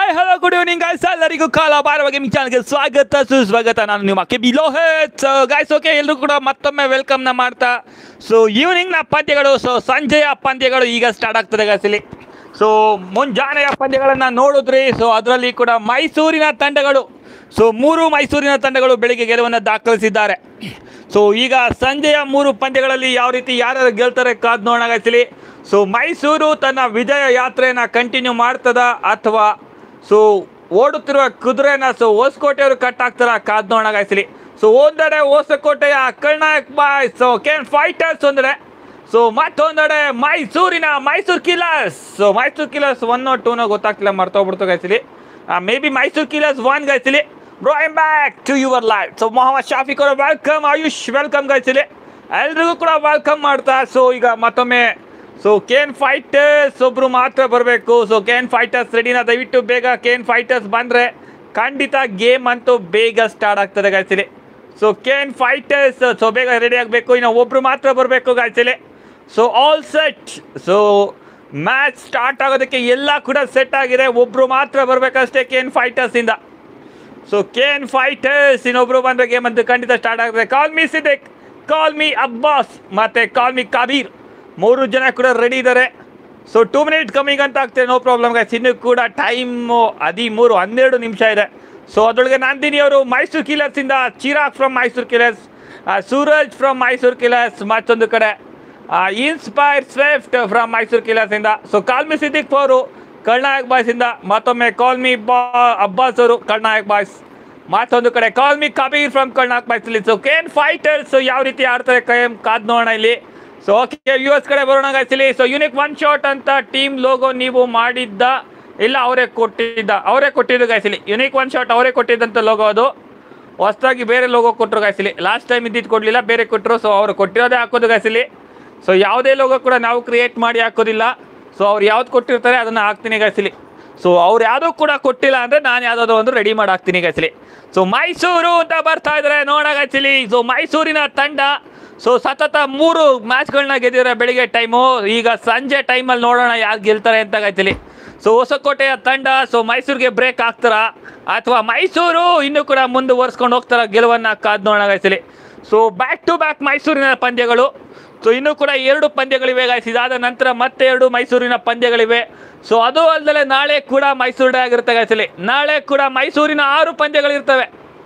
hello good evening guys ಎಲ್ಲರಿಗೂ ಕಾಲ ಬಾರವ gaming ಚಾನಲ್ಗೆ ಸ್ವಾಗತ ಸುಸ್ವಾಗತ ನಾನು ನಿಮ್ಮ ಕೆ ಲೋಹಿತ್ ಗಾಯ್ಸ್ ಓಕೆ ಎಲ್ಲರೂ ಕೂಡ ಮತ್ತೊಮ್ಮೆ ವೆಲ್ಕಮ್ನ ಮಾಡ್ತಾ ಸೊ ಈವ್ನಿಂಗ್ನ ಪಂದ್ಯಗಳು ಸೊ ಸಂಜೆಯ ಪಂದ್ಯಗಳು ಈಗ ಸ್ಟಾರ್ಟ್ ಆಗ್ತದೆ ಗಾಯ್ಸ್ ಇಲ್ಲಿ ಸೊ ಮುಂಜಾನೆಯ ಪಂದ್ಯಗಳನ್ನು ನೋಡಿದ್ರಿ ಸೊ ಅದರಲ್ಲಿ ಕೂಡ ಮೈಸೂರಿನ ತಂಡಗಳು ಸೊ ಮೂರು ಮೈಸೂರಿನ ತಂಡಗಳು ಬೆಳಿಗ್ಗೆ ಗೆಲುವನ್ನು ದಾಖಲಿಸಿದ್ದಾರೆ ಸೊ ಈಗ ಸಂಜೆಯ ಮೂರು ಪಂದ್ಯಗಳಲ್ಲಿ ಯಾವ ರೀತಿ ಯಾರ್ಯಾರು ಗೆಲ್ತಾರೆ ಕಾದ್ ನೋಡೋಣ guys ಇಲ್ಲಿ ಸೊ ಮೈಸೂರು ತನ್ನ ವಿಜಯ ಯಾತ್ರೆಯನ್ನು ಕಂಟಿನ್ಯೂ ಮಾಡ್ತದ ಅಥವಾ ಸೊ ಓಡುತ್ತಿರುವ ಕುದುರೆನ ಸೊ ಹೊಸಕೋಟೆಯವರು ಕಟ್ ಹಾಕ್ತಾರ ಕಾದ್ ನೋಡೋಣ guys ಇಲ್ಲಿ ಸೊ ಒಂದೆಡೆ ಹೊಸಕೋಟೆಯ Karnataka boy so Kane fighters ಒಂದೆಡೆ ಸೊ ಮತ್ತೊಂದೆಡೆ ಮೈಸೂರಿನ Mysuru killers so Mysuru killers one not ಟೂನ ಗೊತ್ತಾಗ್ತಿಲ್ಲ ಮರ್ತೋಗ್ಬಿಡ್ತು ಗಾಯ್ಸಿಲಿ may be Mysuru killers one ಗಾಯ್ಸಿಲಿ bro I'm back to your life so Mohammed Shafiq ಅವರ ವೆಲ್ಕಮ್ ಆಯುಷ್ ವೆಲ್ಕಮ್ ಗಾಯ್ಸಿಲಿ ಎಲ್ರಿಗೂ ಕೂಡ ವೆಲ್ಕಮ್ ಮಾಡ್ತಾ ಸೊ ಈಗ ಮತ್ತೊಮ್ಮೆ ಸೊ ಕೇನ್ ಫೈಟರ್ಸ್ ಒಬ್ರು ಮಾತ್ರ ಬರಬೇಕು ಸೊ ಕೇನ್ ಫೈಟರ್ಸ್ ರೆಡಿನ ದಯವಿಟ್ಟು ಬೇಗ ಕೇನ್ ಫೈಟರ್ಸ್ ಬಂದರೆ ಖಂಡಿತ ಗೇಮ್ ಅಂತೂ ಬೇಗ ಸ್ಟಾರ್ಟ್ ಆಗ್ತದೆ ಗಾಯ್ಸಿಲಿ ಸೊ ಕೇನ್ ಫೈಟರ್ಸ್ ಸೊ ಬೇಗ ರೆಡಿ ಆಗಬೇಕು ಇನ್ನು ಒಬ್ರು ಮಾತ್ರ ಬರಬೇಕು ಗಾಯ್ಸಿಲಿ so all set so match start ಆಗೋದಕ್ಕೆ ಎಲ್ಲ ಕೂಡ ಸೆಟ್ ಆಗಿದೆ ಒಬ್ರು ಮಾತ್ರ ಬರಬೇಕಷ್ಟೇ ಕೇನ್ ಫೈಟರ್ಸಿಂದ ಸೊ ಕೇನ್ ಫೈಟರ್ಸ್ ಇನ್ನೊಬ್ರು ಬಂದ್ರೆ ಗೇಮ್ ಅಂತೂ ಖಂಡಿತ ಸ್ಟಾರ್ಟ್ ಆಗುತ್ತೆ ಕಾಲ್ ಮಿ ಸಿದ್ದಿಕ್ ಕಾಲ್ ಮಿ ಅಬ್ಬಾಸ್ ಮತ್ತೆ ಕಾಲ್ ಮಿ ಕಬೀರ್ ಮೂರು ಜನ ಕೂಡ ರೆಡಿ ಇದ್ದಾರೆ ಸೊ ಟೂ ಮಿನಿಟ್ ಕಮ್ಮಿಂಗ್ ಅಂತ ಆಗ್ತದೆ ನೋ ಪ್ರಾಬ್ಲಮ್ ಗೈಸ್ ಇನ್ನೂ ಕೂಡ ಟೈಮು ಹದಿಮೂರು ಹನ್ನೆರಡು ನಿಮಿಷ ಇದೆ ಸೊ ಅದರೊಳಗೆ ನಂದಿನಿ ಅವರು ಮೈಸೂರು ಕಿಲರ್ಸಿಂದ Chirag from Mysuru killers Suraj from Mysuru killers ಮತ್ತೊಂದು ಕಡೆ ಇನ್ಸ್ಪೈರ್ ಸ್ವಿಫ್ಟ್ ಫ್ರಮ್ ಮೈಸೂರು ಕಿಲರ್ಸಿಂದ ಸೊ ಕಾಲ್ಮಿ ಸಿದ್ದಿಕ್ ಅವರು ಕರ್ನಾಯಕ್ ಬಾಯ್ಸಿಂದ ಮತ್ತೊಮ್ಮೆ ಕಾಲ್ಮಿ ಬಾ ಅಬ್ಬಾಸ್ ಅವರು ಕರ್ನಾಯಕ್ ಬಾಯ್ಸ್ ಮತ್ತೊಂದು ಕಡೆ ಕಾಲ್ಮಿ Kabir from Karnataka boys so Kane fighters ಯಾವ ರೀತಿ ಆಡ್ತಾರೆ ಕೈ ಕಾದ್ ನೋಡೋಣ ಇಲ್ಲಿ ಸೊ ಓಕೆ ಯು ಎಸ್ ಕಡೆ ಬರೋಣ ಗಾಯ್ಸಿಲಿ ಸೊ ಯೂನಿಕ್ ಒನ್ ಶಾಟ್ ಅಂತ ಟೀಮ್ ಲೋಗೋ ನೀವು ಮಾಡಿದ್ದ ಇಲ್ಲ ಅವರೇ ಕೊಟ್ಟಿದ್ದ ಅವರೇ ಕೊಟ್ಟಿದ್ದು ಗಾಯ್ಸಿಲಿ ಯೂನಿಕ್ ಒನ್ ಶಾಟ್ ಅವರೇ ಕೊಟ್ಟಿದ್ದಂಥ ಲೋಗೋ ಅದು ಹೊಸದಾಗಿ ಬೇರೆ ಲೋಗೋ ಕೊಟ್ಟರು ಗಾಯ್ಸಿಲಿ ಲಾಸ್ಟ್ ಟೈಮ್ ಇದ್ದಿದ್ದು ಕೊಡಲಿಲ್ಲ ಬೇರೆ ಕೊಟ್ಟರು ಸೊ ಅವರು ಕೊಟ್ಟಿರೋದೇ ಹಾಕೋದು ಗಾಯ್ಸಿಲಿ ಸೊ ಯಾವುದೇ ಲೋಗೋ ಕೂಡ ನಾವು ಕ್ರಿಯೇಟ್ ಮಾಡಿ ಹಾಕೋದಿಲ್ಲ ಸೊ ಅವ್ರು ಯಾವ್ದು ಕೊಟ್ಟಿರ್ತಾರೆ ಅದನ್ನು ಹಾಕ್ತೀನಿ ಗಾಯ್ಸಿಲಿ ಸೊ ಅವ್ರು ಯಾವುದೂ ಕೂಡ ಕೊಟ್ಟಿಲ್ಲ ಅಂದರೆ ನಾನು ಯಾವುದಾದ್ರು ಒಂದು ರೆಡಿ ಮಾಡಿ ಹಾಕ್ತೀನಿ ಗಾಯ್ಸಿಲಿ ಸೊ ಮೈಸೂರು ಅಂತ ಬರ್ತಾ ಇದ್ದಾರೆ ನೋಡ ಗಾಯ್ಸಿಲಿ ಸೊ ಮೈಸೂರಿನ ತಂಡ ಸೊ ಸತತ ಮೂರು ಮ್ಯಾಚ್ಗಳನ್ನ ಗೆದ್ದಿದ್ದಾರೆ ಬೆಳಿಗ್ಗೆ ಟೈಮು ಈಗ ಸಂಜೆ ಟೈಮಲ್ಲಿ ನೋಡೋಣ ಯಾರು ಗೆಲ್ತಾರೆ ಅಂತ ಗಾಯ್ತಿಲಿ ಸೊ ಹೊಸಕೋಟೆಯ ತಂಡ ಸೊ ಮೈಸೂರಿಗೆ ಬ್ರೇಕ್ ಹಾಕ್ತಾರ ಅಥವಾ ಮೈಸೂರು ಇನ್ನೂ ಕೂಡ ಮುಂದುವರ್ಸ್ಕೊಂಡು ಹೋಗ್ತಾರ ಗೆಲುವನ್ನು ಕಾದ್ ನೋಡೋಣ ಗಾಯ್ತಿಲಿ ಸೊ ಬ್ಯಾಕ್ ಟು ಬ್ಯಾಕ್ ಮೈಸೂರಿನ ಪಂದ್ಯಗಳು ಸೊ ಇನ್ನೂ ಕೂಡ ಎರಡು ಪಂದ್ಯಗಳಿವೆ ಗಾಯ್ಸ್ ಇದಾದ ನಂತರ ಮತ್ತೆ ಎರಡು ಮೈಸೂರಿನ ಪಂದ್ಯಗಳಿವೆ ಸೊ ಅದು ಅಲ್ಲದೆ ನಾಳೆ ಕೂಡ ಮೈಸೂರು ಡೇ ಆಗಿರುತ್ತೆ ಗಾಯ್ಸಲಿ ನಾಳೆ ಕೂಡ ಮೈಸೂರಿನ ಆರು ಪಂದ್ಯಗಳಿರ್ತವೆ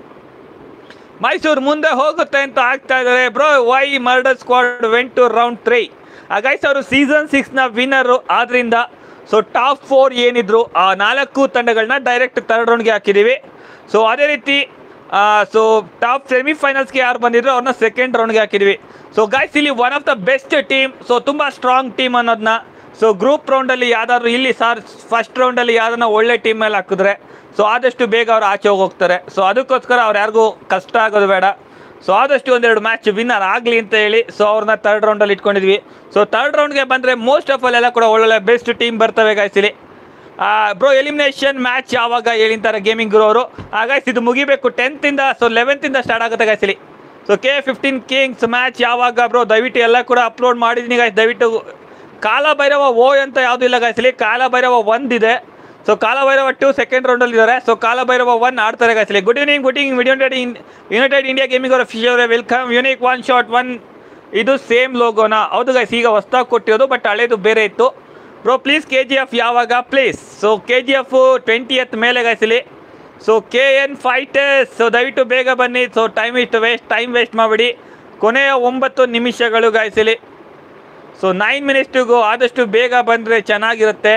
ಮೈಸೂರು ಮುಂದೆ ಹೋಗುತ್ತೆ ಅಂತ ಆಗ್ತಾ ಇದ್ದಾರೆ bro why murder squad went to round three guys ಅವರು ಸೀಸನ್ ಸಿಕ್ಸ್ನ ವಿನ್ನರು ಆದ್ರಿಂದ ಸೊ ಟಾಪ್ ಫೋರ್ ಏನಿದ್ರು ಆ ನಾಲ್ಕು ತಂಡಗಳನ್ನ ಡೈರೆಕ್ಟ್ ಥರ್ಡ್ ರೌಂಡ್ಗೆ ಹಾಕಿದ್ದೀವಿ ಸೊ ಅದೇ ರೀತಿ ಸೊ ಟಾಪ್ ಸೆಮಿಫೈನಲ್ಸ್ಗೆ ಯಾರು ಬಂದಿದ್ರು ಅವ್ರನ್ನ ಸೆಕೆಂಡ್ ರೌಂಡ್ಗೆ ಹಾಕಿದ್ವಿ ಸೊ ಗೈಸ್ ಇಲ್ಲಿ one of the best team so ತುಂಬ ಸ್ಟ್ರಾಂಗ್ ಟೀಮ್ ಅನ್ನೋದನ್ನ ಸೊ ಗ್ರೂಪ್ ರೌಂಡಲ್ಲಿ ಯಾವ್ದಾದ್ರು ಇಲ್ಲಿ ಸಾರ್ ಫಸ್ಟ್ ರೌಂಡಲ್ಲಿ ಯಾವ್ದನ್ನ ಒಳ್ಳೆ ಟೀಮ್ ಮೇಲೆ ಹಾಕಿದ್ರೆ ಸೊ ಆದಷ್ಟು ಬೇಗ ಅವ್ರು ಆಚೆ ಹೋಗಿ ಹೋಗ್ತಾರೆ ಸೊ ಅದಕ್ಕೋಸ್ಕರ ಅವ್ರು ಯಾರಿಗೂ ಕಷ್ಟ ಆಗೋದು ಬೇಡ ಸೊ ಆದಷ್ಟು ಒಂದೆರಡು ಮ್ಯಾಚ್ ವಿನ್ನರ್ ಆಗಲಿ ಅಂತ ಹೇಳಿ ಸೊ ಅವ್ರನ್ನ ತರ್ಡ್ ರೌಂಡಲ್ಲಿ ಇಟ್ಕೊಂಡಿದ್ವಿ ಸೊ ತರ್ಡ್ ರೌಂಡ್ಗೆ ಬಂದರೆ ಮೋಸ್ಟ್ ಆಫ್ ಆಲ್ ಎಲ್ಲ ಕೂಡ ಒಳ್ಳೊಳ್ಳೆ ಬೆಸ್ಟ್ ಟೀಮ್ ಬರ್ತವೆ ಗಾಯ್ಸಿಲಿ ಬ್ರೋ ಎಲಿಮಿನೇಷನ್ ಮ್ಯಾಚ್ ಯಾವಾಗ ಹೇಳಿಂತಾರೆ ಗೇಮಿಂಗ್ ಗುರು ಅವರು ಹಾಗಾಗಿ ಇದು ಮುಗಿಬೇಕು ಟೆಂತಿಂದ ಸೊ ಲೆವೆಂತಿಂದ ಸ್ಟಾರ್ಟ್ ಆಗುತ್ತೆ ಗಾಯ್ಸಿಲಿ so K fifteen kings match ಯಾವಾಗ ಬ್ರೋ ದಯವಿಟ್ಟು ಎಲ್ಲ ಕೂಡ ಅಪ್ಲೋಡ್ ಮಾಡಿದ್ದೀನಿ ಗಾಯ್ಸ್ ದಯವಿಟ್ಟು ಕಾಲ ಭೈರವ ಓ ಅಂತ ಯಾವುದೂ ಇಲ್ಲ ಗಾಯ್ಸಲಿ ಕಾಲ ಭೈರವ ಒಂದಿದೆ ಸೊ ಕಾಲ ಭೈರವ ಟು ಸೆಕೆಂಡ್ ರೌಂಡಲ್ಲಿ ಇದ್ದಾರೆ ಸೊ ಕಾಲ ಭೈರವ ಒನ್ ಆಡ್ತಾರೆ ಗಾಯ್ಸಲಿ good evening good evening united united India gaming ಅವರ ಫಿಶ್ ಅವರೇ welcome unique one shot one ಇದು ಸೇಮ್ ಲೋಗೋನ ಹೌದು ಗೈಸ್ ಈಗ ಹೊಸ್ದಾಗಿ ಕೊಟ್ಟಿರೋದು ಬಟ್ ಹಳೇದು ಬೇರೆ ಇತ್ತು bro please K G F ಯಾವಾಗ please so K G F twenty eight ಮೇಲೆ ಗಾಯ್ಸಲಿ so K N fighters so ದಯವಿಟ್ಟು ಬೇಗ ಬನ್ನಿ ಸೊ ಟೈಮ್ ಇಷ್ಟು ವೇಸ್ಟ್ ಟೈಮ್ ವೇಸ್ಟ್ ಮಾಡಬೇಡಿ ಕೊನೆಯ ಒಂಬತ್ತು ನಿಮಿಷಗಳು ಗಾಯಿಸಲಿ ಸೊ ನೈನ್ ಮಿನಿಟ್ಸ್ಟಿಗೂ ಆದಷ್ಟು ಬೇಗ ಬಂದರೆ ಚೆನ್ನಾಗಿರುತ್ತೆ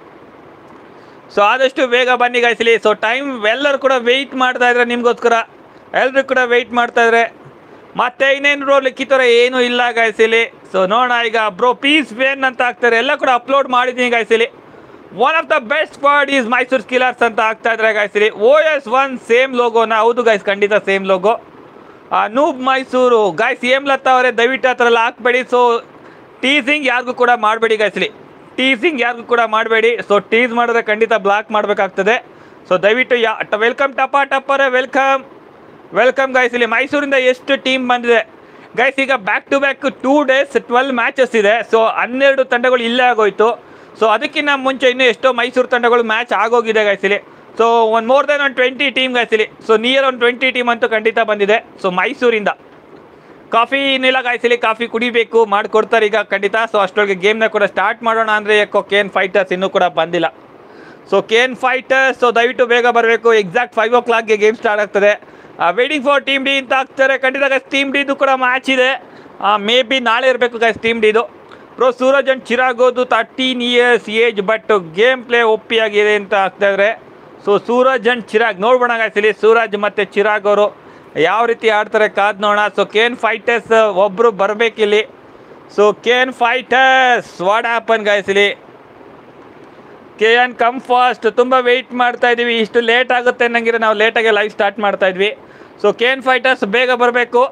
ಸೊ ಆದಷ್ಟು ಬೇಗ ಬನ್ನಿ ಗಾಯಿಸಲಿ ಸೊ ಟೈಮ್ ಎಲ್ಲರೂ ಕೂಡ ವೆಯ್ಟ್ ಮಾಡ್ತಾ ಇದ್ದಾರೆ ನಿಮಗೋಸ್ಕರ ಎಲ್ಲರೂ ಕೂಡ ವೆಯ್ಟ್ ಮಾಡ್ತಾ ಇದ್ದಾರೆ ಮತ್ತೆ ಇನ್ನೇನು ಬ್ರೋ ಲಿಖಿತರ ಏನೂ ಇಲ್ಲ ಗಾಯಿಸಲಿ ಸೊ ನೋಡೋಣ ಈಗ ಬ್ರೋ ಪೀಸ್ ವೇನ್ ಅಂತ ಹಾಕ್ತಾರೆ ಎಲ್ಲ ಕೂಡ ಅಪ್ಲೋಡ್ ಮಾಡಿದ್ದೀನಿ ಗಾಯಿಸಲಿ one of the best word is Mysuru skillers ಅಂತ ಆಗ್ತಾ ಇದ್ದಾರೆ ಗಾಯಿಸಲಿ ಓ ಎಸ್ ಒನ್ ಸೇಮ್ ಲೋಗೋನ ಹೌದು ಗೈಸ್ ಖಂಡಿತ same logo noob Mysuru guys ಏಮ್ ಲತಾ ಅವರೇ ದಯವಿಟ್ಟು ಆ ಥರ ಎಲ್ಲ ಹಾಕ್ಬೇಡಿ ಸೊ ಟೀಸಿಂಗ್ ಯಾರಿಗೂ ಕೂಡ ಮಾಡಬೇಡಿ ಗಾಯ್ಸಲಿ ಟೀಸಿಂಗ್ ಯಾರಿಗೂ ಕೂಡ ಮಾಡಬೇಡಿ ಸೊ ಟೀಸ್ ಮಾಡಿದ್ರೆ ಖಂಡಿತ ಬ್ಲಾಕ್ ಮಾಡಬೇಕಾಗ್ತದೆ ಸೊ ದಯವಿಟ್ಟು ಯಾ ವೆಲ್ಕಮ್ ಟಪ ಟಪ್ಪರೇ ವೆಲ್ಕಮ್ ವೆಲ್ಕಮ್ ಗೈಸ್ ಇಲ್ಲಿ ಮೈಸೂರಿಂದ ಎಷ್ಟು ಟೀಮ್ ಬಂದಿದೆ ಗೈಸ್ ಈಗ back to back two days twelve matches ಇದೆ ಸೊ ಹನ್ನೆರಡು ತಂಡಗಳು ಇಲ್ಲೇ ಆಗೋಯ್ತು ಸೊ ಅದಕ್ಕಿಂತ ಮುಂಚೆ ಇನ್ನೂ ಎಷ್ಟೋ ಮೈಸೂರು ತಂಡಗಳು ಮ್ಯಾಚ್ ಆಗೋಗಿದೆ ಗಾಯ್ಸಿಲಿ ಸೊ ಒಂದು ಮೋರ್ ದೆನ್ ಒಂದು ಟ್ವೆಂಟಿ ಟೀಮ್ ಗಾಯ್ಸಿಲಿ ಸೊ ನಿಯರ್ ಒಂದು ಟ್ವೆಂಟಿ ಟೀಮ್ ಅಂತೂ ಖಂಡಿತ ಬಂದಿದೆ ಸೊ ಮೈಸೂರಿಂದ ಕಾಫಿ ಇನ್ನಿಲ್ಲ ಗಾಯ್ಸಿಲಿ ಕಾಫಿ ಕುಡಿಬೇಕು ಮಾಡಿಕೊಡ್ತಾರೆ ಈಗ ಖಂಡಿತ ಸೊ ಅಷ್ಟರೊಳಗೆ ಗೇಮ್ನ ಕೂಡ ಸ್ಟಾರ್ಟ್ ಮಾಡೋಣ ಅಂದರೆ ಯಾಕೋ ಕೆ ಎನ್ ಫೈಟರ್ಸ್ ಇನ್ನೂ ಕೂಡ ಬಂದಿಲ್ಲ so K N fighters so ದಯವಿಟ್ಟು ಬೇಗ ಬರಬೇಕು ಎಕ್ಸಾಕ್ಟ್ ಫೈವ್ ಓ ಕ್ಲಾಕ್ಗೆ ಗೇಮ್ ಸ್ಟಾರ್ಟ್ ಆಗ್ತದೆ ವೇಟಿಂಗ್ ಫಾರ್ ಟೀಮ್ ಡಿ ಅಂತ ಆಗ್ತಾರೆ ಖಂಡಿತ ಗೈಸ್ ಟೀಮ್ ಡಿದು ಕೂಡ ಮ್ಯಾಚ್ ಇದೆ ಮೇ ಬಿ ನಾಳೆ ಇರಬೇಕು ಗೈಸ್ ಟೀಮ್ ಡಿದು ಪ್ರೋ ಸೂರಜ್ ಅಂಡ್ ಚಿರಾಗೋದು thirteen years age but game play ಒಪ್ಪಿಯಾಗಿದೆ ಅಂತ ಆಗ್ತಾ ಇದ್ದಾರೆ ಸೊ ಸೂರಜ್ ಅಂಡ್ ಚಿರಾಗ್ ನೋಡ್ಬೋಣ guys ಇಲ್ಲಿ ಸೂರಜ್ ಮತ್ತು ಚಿರಾಗ್ ಅವರು ಯಾವ ರೀತಿ ಆಡ್ತಾರೆ ಕಾದ್ ನೋಡೋಣ ಸೊ ಕೆ ಎನ್ ಫೈಟರ್ಸ್ ಒಬ್ಬರು ಬರಬೇಕಿಲ್ಲಿ so K N fighters what happen guys ಇಲ್ಲಿ ಕೆ ಎನ್ ಕಮ್ ಫಾಸ್ಟ್ ತುಂಬ ವೆಯ್ಟ್ ಮಾಡ್ತಾ ಇದೀವಿ ಇಷ್ಟು ಲೇಟ್ ಆಗುತ್ತೆ ಅನ್ನಂಗಿದ್ರೆ ನಾವು ಲೇಟಾಗಿ ಲೈವ್ ಸ್ಟಾರ್ಟ್ ಮಾಡ್ತಾ ಇದ್ವಿ ಸೊ ಕೆ ಎನ್ ಫೈಟರ್ಸ್ ಬೇಗ ಬರಬೇಕು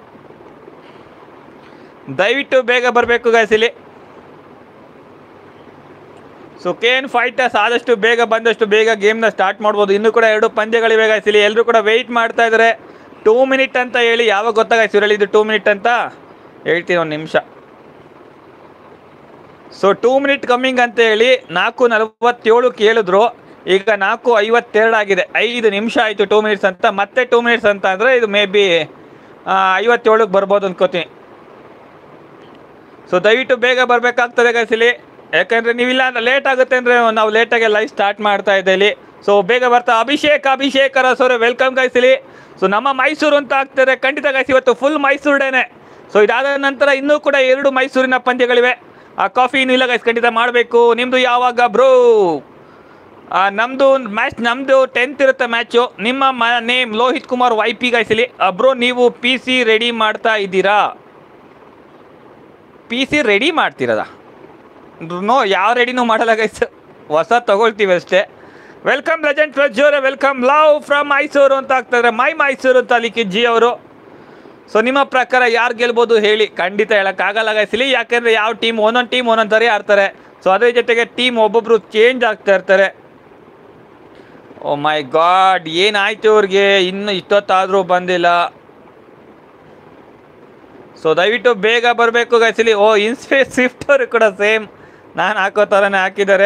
ದಯವಿಟ್ಟು ಬೇಗ ಬರಬೇಕು ಗಾಯ್ಸ್ ಇಲ್ಲಿ ಸೊ ಕೆ ಎನ್ ಫೈಟರ್ಸ್ ಆದಷ್ಟು ಬೇಗ ಬಂದಷ್ಟು ಬೇಗ ಗೇಮ್ನ ಸ್ಟಾರ್ಟ್ ಮಾಡ್ಬೋದು ಇನ್ನೂ ಕೂಡ ಎರಡು ಪಂದ್ಯಗಳಿವೆ ಗಾಯ್ಸ್ ಇಲ್ಲಿ ಎಲ್ಲರೂ ಕೂಡ ವೆಯ್ಟ್ ಮಾಡ್ತಾ ಇದ್ದಾರೆ ಟೂ ಮಿನಿಟ್ ಅಂತ ಹೇಳಿ ಯಾವಾಗ ಗೊತ್ತಾಗಾಯ್ತು ಇವರಲ್ಲಿ ಇದು ಟೂ ಮಿನಿಟ್ ಅಂತ ಹೇಳ್ತೀನಿ ಒಂದು ನಿಮಿಷ ಸೊ ಟೂ ಮಿನಿಟ್ ಕಮ್ಮಿಂಗ್ ಅಂತ ಹೇಳಿ ನಾಲ್ಕು ನಲವತ್ತೇಳು ಕೇಳಿದ್ರು ಈಗ ನಾಲ್ಕು ಐವತ್ತೆರಡು ಆಗಿದೆ ಐದು ನಿಮಿಷ ಆಯಿತು ಟೂ ಮಿನಿಟ್ಸ್ ಅಂತ ಮತ್ತೆ ಟೂ ಮಿನಿಟ್ಸ್ ಅಂತ ಅಂದರೆ ಇದು ಮೇ ಬಿ ಐವತ್ತೇಳಕ್ಕೆ ಬರ್ಬೋದು ಅನ್ಕೋತೀನಿ ಸೊ ದಯವಿಟ್ಟು ಬೇಗ ಬರಬೇಕಾಗ್ತದೆ ಗೈಸಿಲಿ ಯಾಕಂದರೆ ನೀವಿಲ್ಲ ಅಂದ್ರೆ ಲೇಟ್ ಆಗುತ್ತೆ ಅಂದರೆ ನಾವು ಲೇಟಾಗಿ ಲೈವ್ ಸ್ಟಾರ್ಟ್ ಮಾಡ್ತಾ ಇದ್ದೇವೆ ಸೊ ಬೇಗ ಬರ್ತಾ ಅಭಿಷೇಕ್ ಅಭಿಷೇಕ್ ಅರಸೋರೆ ವೆಲ್ಕಮ್ ಗೈಸಿಲಿ ಸೊ ನಮ್ಮ ಮೈಸೂರು ಅಂತ ಆಗ್ತಾರೆ ಖಂಡಿತ ಗೈಸ್ ಇವತ್ತು ಫುಲ್ ಮೈಸೂರು ಡೇನೆ ಸೊ ಇದಾದ ನಂತರ ಇನ್ನೂ ಕೂಡ ಎರಡು ಮೈಸೂರಿನ ಪಂದ್ಯಗಳಿವೆ ಆ ಕಾಫಿ ಇನ್ನೂ ಇಲ್ಲ ಗೈಸ್ ಖಂಡಿತ ಮಾಡಬೇಕು ನಿಮ್ಮದು ಯಾವಾಗ ಬ್ರೋ ನಮ್ಮದು ಮ್ಯಾಚ್ ನಮ್ಮದು ಟೆಂತ್ ಇರುತ್ತೆ ಮ್ಯಾಚು ನಿಮ್ಮ ಮ name Lohith Kumar Y P ಗೈಸಿಲಿ ಬ್ರೋ ನೀವು ಪಿ ಸಿ ರೆಡಿ ಮಾಡ್ತಾ ಇದ್ದೀರಾ ಪಿ ಸಿ ರೆಡಿ ಮಾಡ್ತಿರದ ನೋ ಯಾವ ರೆಡಿನೂ ಮಾಡಲ್ಲ ಗೈಸ್ ಹೊಸ ತಗೊಳ್ತೀವಿ ಅಷ್ಟೇ ವೆಲ್ಕಮ್ ಲೆಜೆಂಡ್ ಪ್ರಜ್ವರ ವೆಲ್ಕಮ್ ಲವ್ ಫ್ರಮ್ ಮೈಸೂರು ಅಂತ ಆಗ್ತಾರೆ ಮೈ ಮೈಸೂರು ಅಂತ ಲಿಖಿತ್ ಜಿ ಅವರು ಸೊ ನಿಮ್ಮ ಪ್ರಕಾರ ಯಾರು ಗೆಲ್ಬೋದು ಹೇಳಿ ಖಂಡಿತ ಹೇಳೋಕ್ಕಾಗಲ್ಲ ಗೈಸಿಲಿ ಯಾಕೆಂದರೆ ಯಾವ ಟೀಮ್ ಒಂದೊಂದು ಟೀಮ್ ಒಂದೊಂದು ಥರ ಆಡ್ತಾರೆ ಸೊ ಅದ್ರ ಜೊತೆಗೆ ಟೀಮ್ ಒಬ್ಬೊಬ್ರು ಚೇಂಜ್ ಆಗ್ತಾ ಇರ್ತಾರೆ ಓ ಮೈ ಗಾಡ್ ಏನಾಯ್ತು ಇವ್ರಿಗೆ ಇನ್ನು ಇಷ್ಟೊತ್ತಾದರೂ ಬಂದಿಲ್ಲ ಸೊ ದಯವಿಟ್ಟು ಬೇಗ ಬರಬೇಕು ಗೈಸಿಲಿ ಓ ಇನ್ಸ್ಪೇಸ್ ಸ್ವಿಫ್ಟ್ ಅವರು ಕೂಡ ಸೇಮ್ ನಾನು ಹಾಕೋ ಥರನೇ ಹಾಕಿದ್ದಾರೆ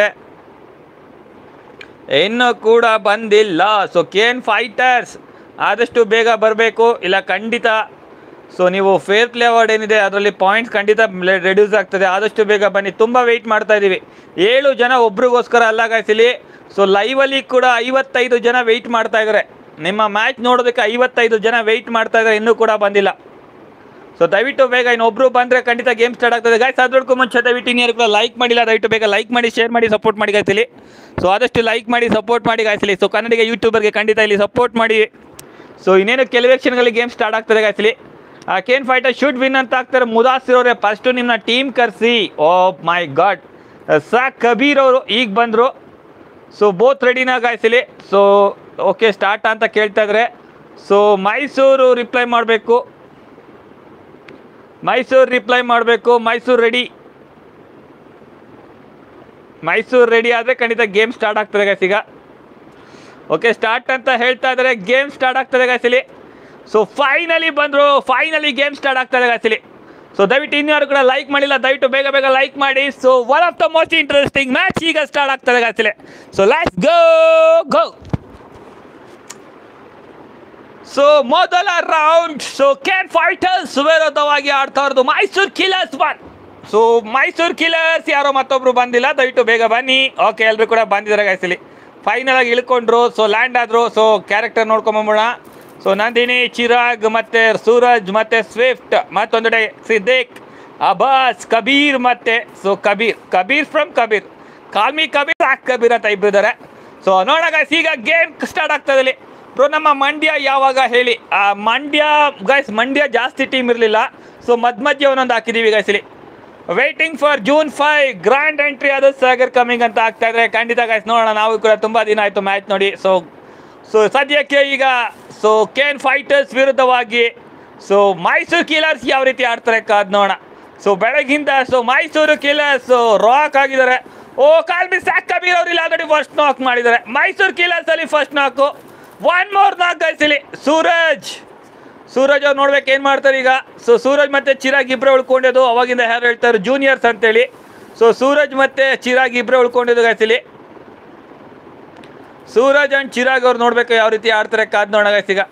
ಇನ್ನೂ ಕೂಡ ಬಂದಿಲ್ಲ ಸೊ ಕೇನ್ ಫೈಟರ್ಸ್ ಆದಷ್ಟು ಬೇಗ ಬರಬೇಕು ಇಲ್ಲ ಖಂಡಿತ ಸೊ ನೀವು ಫೇರ್ ಪ್ಲೇ ಅವಾರ್ಡ್ ಏನಿದೆ ಅದರಲ್ಲಿ ಪಾಯಿಂಟ್ಸ್ ಖಂಡಿತ ರೆಡ್ಯೂಸ್ ಆಗ್ತದೆ ಆದಷ್ಟು ಬೇಗ ಬನ್ನಿ ತುಂಬ ವೆಯ್ಟ್ ಮಾಡ್ತಾ ಇದ್ದೀವಿ ಏಳು ಜನ ಒಬ್ರಿಗೋಸ್ಕರ ಅಲ್ಲ ಗಾಯ್ಸಿಲಿ ಸೊ ಲೈವಲ್ಲಿ ಕೂಡ ಐವತ್ತೈದು ಜನ ವೆಯ್ಟ್ ಮಾಡ್ತಾ ಇದ್ದಾರೆ ನಿಮ್ಮ ಮ್ಯಾಚ್ ನೋಡೋದಕ್ಕೆ ಐವತ್ತೈದು ಜನ ವೆಯ್ಟ್ ಮಾಡ್ತಾ ಇದ್ದಾರೆ ಇನ್ನೂ ಕೂಡ ಬಂದಿಲ್ಲ ಸೊ ದಯವಿಟ್ಟು ಬೇಗ ಇನ್ನೊಬ್ರು ಬಂದರೆ ಖಂಡಿತ ಗೇಮ್ ಸ್ಟಾರ್ಟ್ ಆಗ್ತದೆ ಗಾಯ್ಸ್ ಅದಕ್ಕೂ ಮುಂಚೆ ದಯವಿಟ್ಟು ಇನ್ನೇನು ಕೂಡ ಲೈಕ್ ಮಾಡಿಲ್ಲ ದಯವಿಟ್ಟು ಬೇಗ ಲೈಕ್ ಮಾಡಿ ಶೇರ್ ಮಾಡಿ ಸಪೋರ್ಟ್ ಮಾಡಿ ಗಾಯ್ಸಲಿ ಸೊ ಆದಷ್ಟು ಲೈಕ್ ಮಾಡಿ ಸಪೋರ್ಟ್ ಮಾಡಿ ಗಾಯ್ಸಲಿ ಸೊ ಕನ್ನಡಿಗ ಯೂಟ್ಯೂಬರ್ಗೆ ಖಂಡಿತ ಇಲ್ಲಿ ಸಪೋರ್ಟ್ ಮಾಡಿ ಸೊ ಇನ್ನೇನು ಕೆಲವೇ ಕ್ಷಣಗಳಲ್ಲಿ ಗೇಮ್ ಸ್ಟಾರ್ಟ್ ಆಗ್ತದೆ ಗಾಯ್ಸಲಿ ಆ ಕೇನ್ ಫೈಟರ್ ಶೂಟ್ ವಿನ್ ಅಂತ ಆಗ್ತಾರೆ ಮುದಾಸಿರ್ ಅವರೇ ಫಸ್ಟು ನಿಮ್ಮ ಟೀಮ್ ಕರೆಸಿ ಓ ಮೈ ಗಾಡ್ ಸಾ ಕಬೀರ್ ಅವರು ಈಗ ಬಂದರು ಸೊ ಬೋತ್ ರೆಡಿನ ಗಾಯ್ಸಲಿ ಸೊ ಓಕೆ ಸ್ಟಾರ್ಟ್ ಅಂತ ಕೇಳ್ತಾ ಇದ್ದಾರೆ ಸೊ ಮೈಸೂರು ರಿಪ್ಲೈ ಮಾಡಬೇಕು ಮೈಸೂರು ರಿಪ್ಲೈ ಮಾಡಬೇಕು ಮೈಸೂರು ರೆಡಿ ಮೈಸೂರು ರೆಡಿ ಆದರೆ ಖಂಡಿತ ಗೇಮ್ ಸ್ಟಾರ್ಟ್ ಆಗ್ತದೆ ಗೈಸ್ ಈಗ ಓಕೆ ಸ್ಟಾರ್ಟ್ ಅಂತ ಹೇಳ್ತಾ ಇದ್ದಾರೆ ಗೇಮ್ ಸ್ಟಾರ್ಟ್ ಆಗ್ತದೆ ಗೈಸಲಿ ಸೊ ಫೈನಲಿ ಬಂದರು ಫೈನಲಿ ಗೇಮ್ ಸ್ಟಾರ್ಟ್ ಆಗ್ತದೆ ಗೈಸಲಿ ಸೊ ದಯವಿಟ್ಟು ಇನ್ಯಾರು ಕೂಡ ಲೈಕ್ ಮಾಡಿಲ್ಲ ದಯವಿಟ್ಟು ಬೇಗ ಬೇಗ ಲೈಕ್ ಮಾಡಿ so one of the most interesting match ಈಗ ಸ್ಟಾರ್ಟ್ ಆಗ್ತದೆ ಗೈಸಲಿ so let's go go so ಮೊದಲ ರೌಂಡ್ ಸೊ ಕೇನ್ ಫೈಟರ್ಸ್ ವಿರೋಧವಾಗಿ ಆಡ್ತಾ ಇರೋದು Mysuru killers one so Mysuru killers ಯಾರೋ ಮತ್ತೊಬ್ರು ಬಂದಿಲ್ಲ ದಯವಿಟ್ಟು ಬೇಗ ಬನ್ನಿ ಓಕೆ ಎಲ್ಲರೂ ಕೂಡ ಬಂದಿದ್ದಾರೆ ಗಾಯ್ಸಲಿ ಫೈನಲ್ ಆಗಿ ಇಳ್ಕೊಂಡ್ರು ಸೊ ಲ್ಯಾಂಡ್ ಆದರು ಸೊ ಕ್ಯಾರೆಕ್ಟರ್ ನೋಡ್ಕೊಂಬಂಬೋಣ ಸೊ ನಂದಿನಿ ಚಿರಾಗ್ ಮತ್ತೆ ಸೂರಜ್ ಮತ್ತೆ ಸ್ವಿಫ್ಟ್ ಮತ್ತೊಂದು ಸಿದ್ದೇಕ್ ಅಬಾಸ್ ಕಬೀರ್ ಮತ್ತೆ ಸೊ ಕಬೀರ್ ಕಬೀರ್ ಫ್ರಮ್ ಕಬೀರ್ ಕಾಲ್ಮಿ ಕಬೀರ್ ಆಕ್ ಕಬೀರ್ ಅಂತ ಇಬ್ರು ಇದ್ದಾರೆ ಸೊ ನೋಡೋಣ guys, ಈಗ ಗೇಮ್ ಸ್ಟಾರ್ಟ್ ಆಗ್ತದೆ ಇಲ್ಲಿ ಬ್ರೋ ನಮ್ಮ ಮಂಡ್ಯ ಯಾವಾಗ ಹೇಳಿ ಆ ಮಂಡ್ಯ ಗೈಸ್ ಮಂಡ್ಯ ಜಾಸ್ತಿ ಟೀಮ್ ಇರಲಿಲ್ಲ ಸೊ ಮಧ್ಯ ಮಧ್ಯ ಒಂದೊಂದು ಹಾಕಿದ್ದೀವಿ ಗೈಸ್ ಇಲ್ಲಿ waiting for June five grand entry ಅದು ಸಾಗರ್ ಕಮಿಂಗ್ ಅಂತ ಆಗ್ತಾ ಇದ್ರೆ ಖಂಡಿತ ಗೈಸ್ ನೋಡೋಣ ನಾವು ಕೂಡ ತುಂಬ ದಿನ ಆಯಿತು ಮ್ಯಾಚ್ ನೋಡಿ ಸೊ ಸೊ ಸದ್ಯಕ್ಕೆ ಈಗ ಸೊ ಕೇನ್ ಫೈಟರ್ಸ್ ವಿರುದ್ಧವಾಗಿ ಸೊ ಮೈಸೂರು ಕಿಲರ್ಸ್ ಯಾವ ರೀತಿ ಆಡ್ತಾರೆ ಕಾದ್ ನೋಡೋಣ ಸೊ ಬೆಳಗಿಂದ ಸೊ ಮೈಸೂರು ಕಿಲರ್ಸ್ ರಾಕ್ ಆಗಿದ್ದಾರೆ ಓ ಕಾಲ್ಬಿ ಸಾಕ್ ಕಬೀರ್ ಅವ್ರು ಇಲ್ಲ ಆಲ್ರೆಡಿ ಫಸ್ಟ್ ನಾಕ್ ಮಾಡಿದ್ದಾರೆ ಮೈಸೂರು ಕಿಲರ್ಸ್ ಅಲ್ಲಿ first knock one more knock ಗಳಿಸಲಿ ಸೂರಜ್ ಸೂರಜ್ ಅವ್ರು ನೋಡ್ಬೇಕು ಏನು ಮಾಡ್ತಾರೆ ಈಗ ಸೊ ಸೂರಜ್ ಮತ್ತೆ ಚಿರಾಗ್ ಇಬ್ಬರೇ ಉಳ್ಕೊಂಡಿದ್ದು ಅವಾಗಿಂದ ಯಾರು ಹೇಳ್ತಾರೆ ಜೂನಿಯರ್ಸ್ ಅಂತೇಳಿ ಸೊ ಸೂರಜ್ ಮತ್ತೆ ಚಿರಾಗ್ ಇಬ್ಬರೇ ಉಳ್ಕೊಂಡಿದ್ದು guys ಇಲ್ಲಿ ಸೂರಜ್ ಅಂಡ್ ಚಿರಾಗ್ ಅವ್ರು ನೋಡ್ಬೇಕು ಯಾವ ರೀತಿ ಆಡ್ತಾರೆ ಕಾದ್ ನೋಡೋಣ guys ಈಗ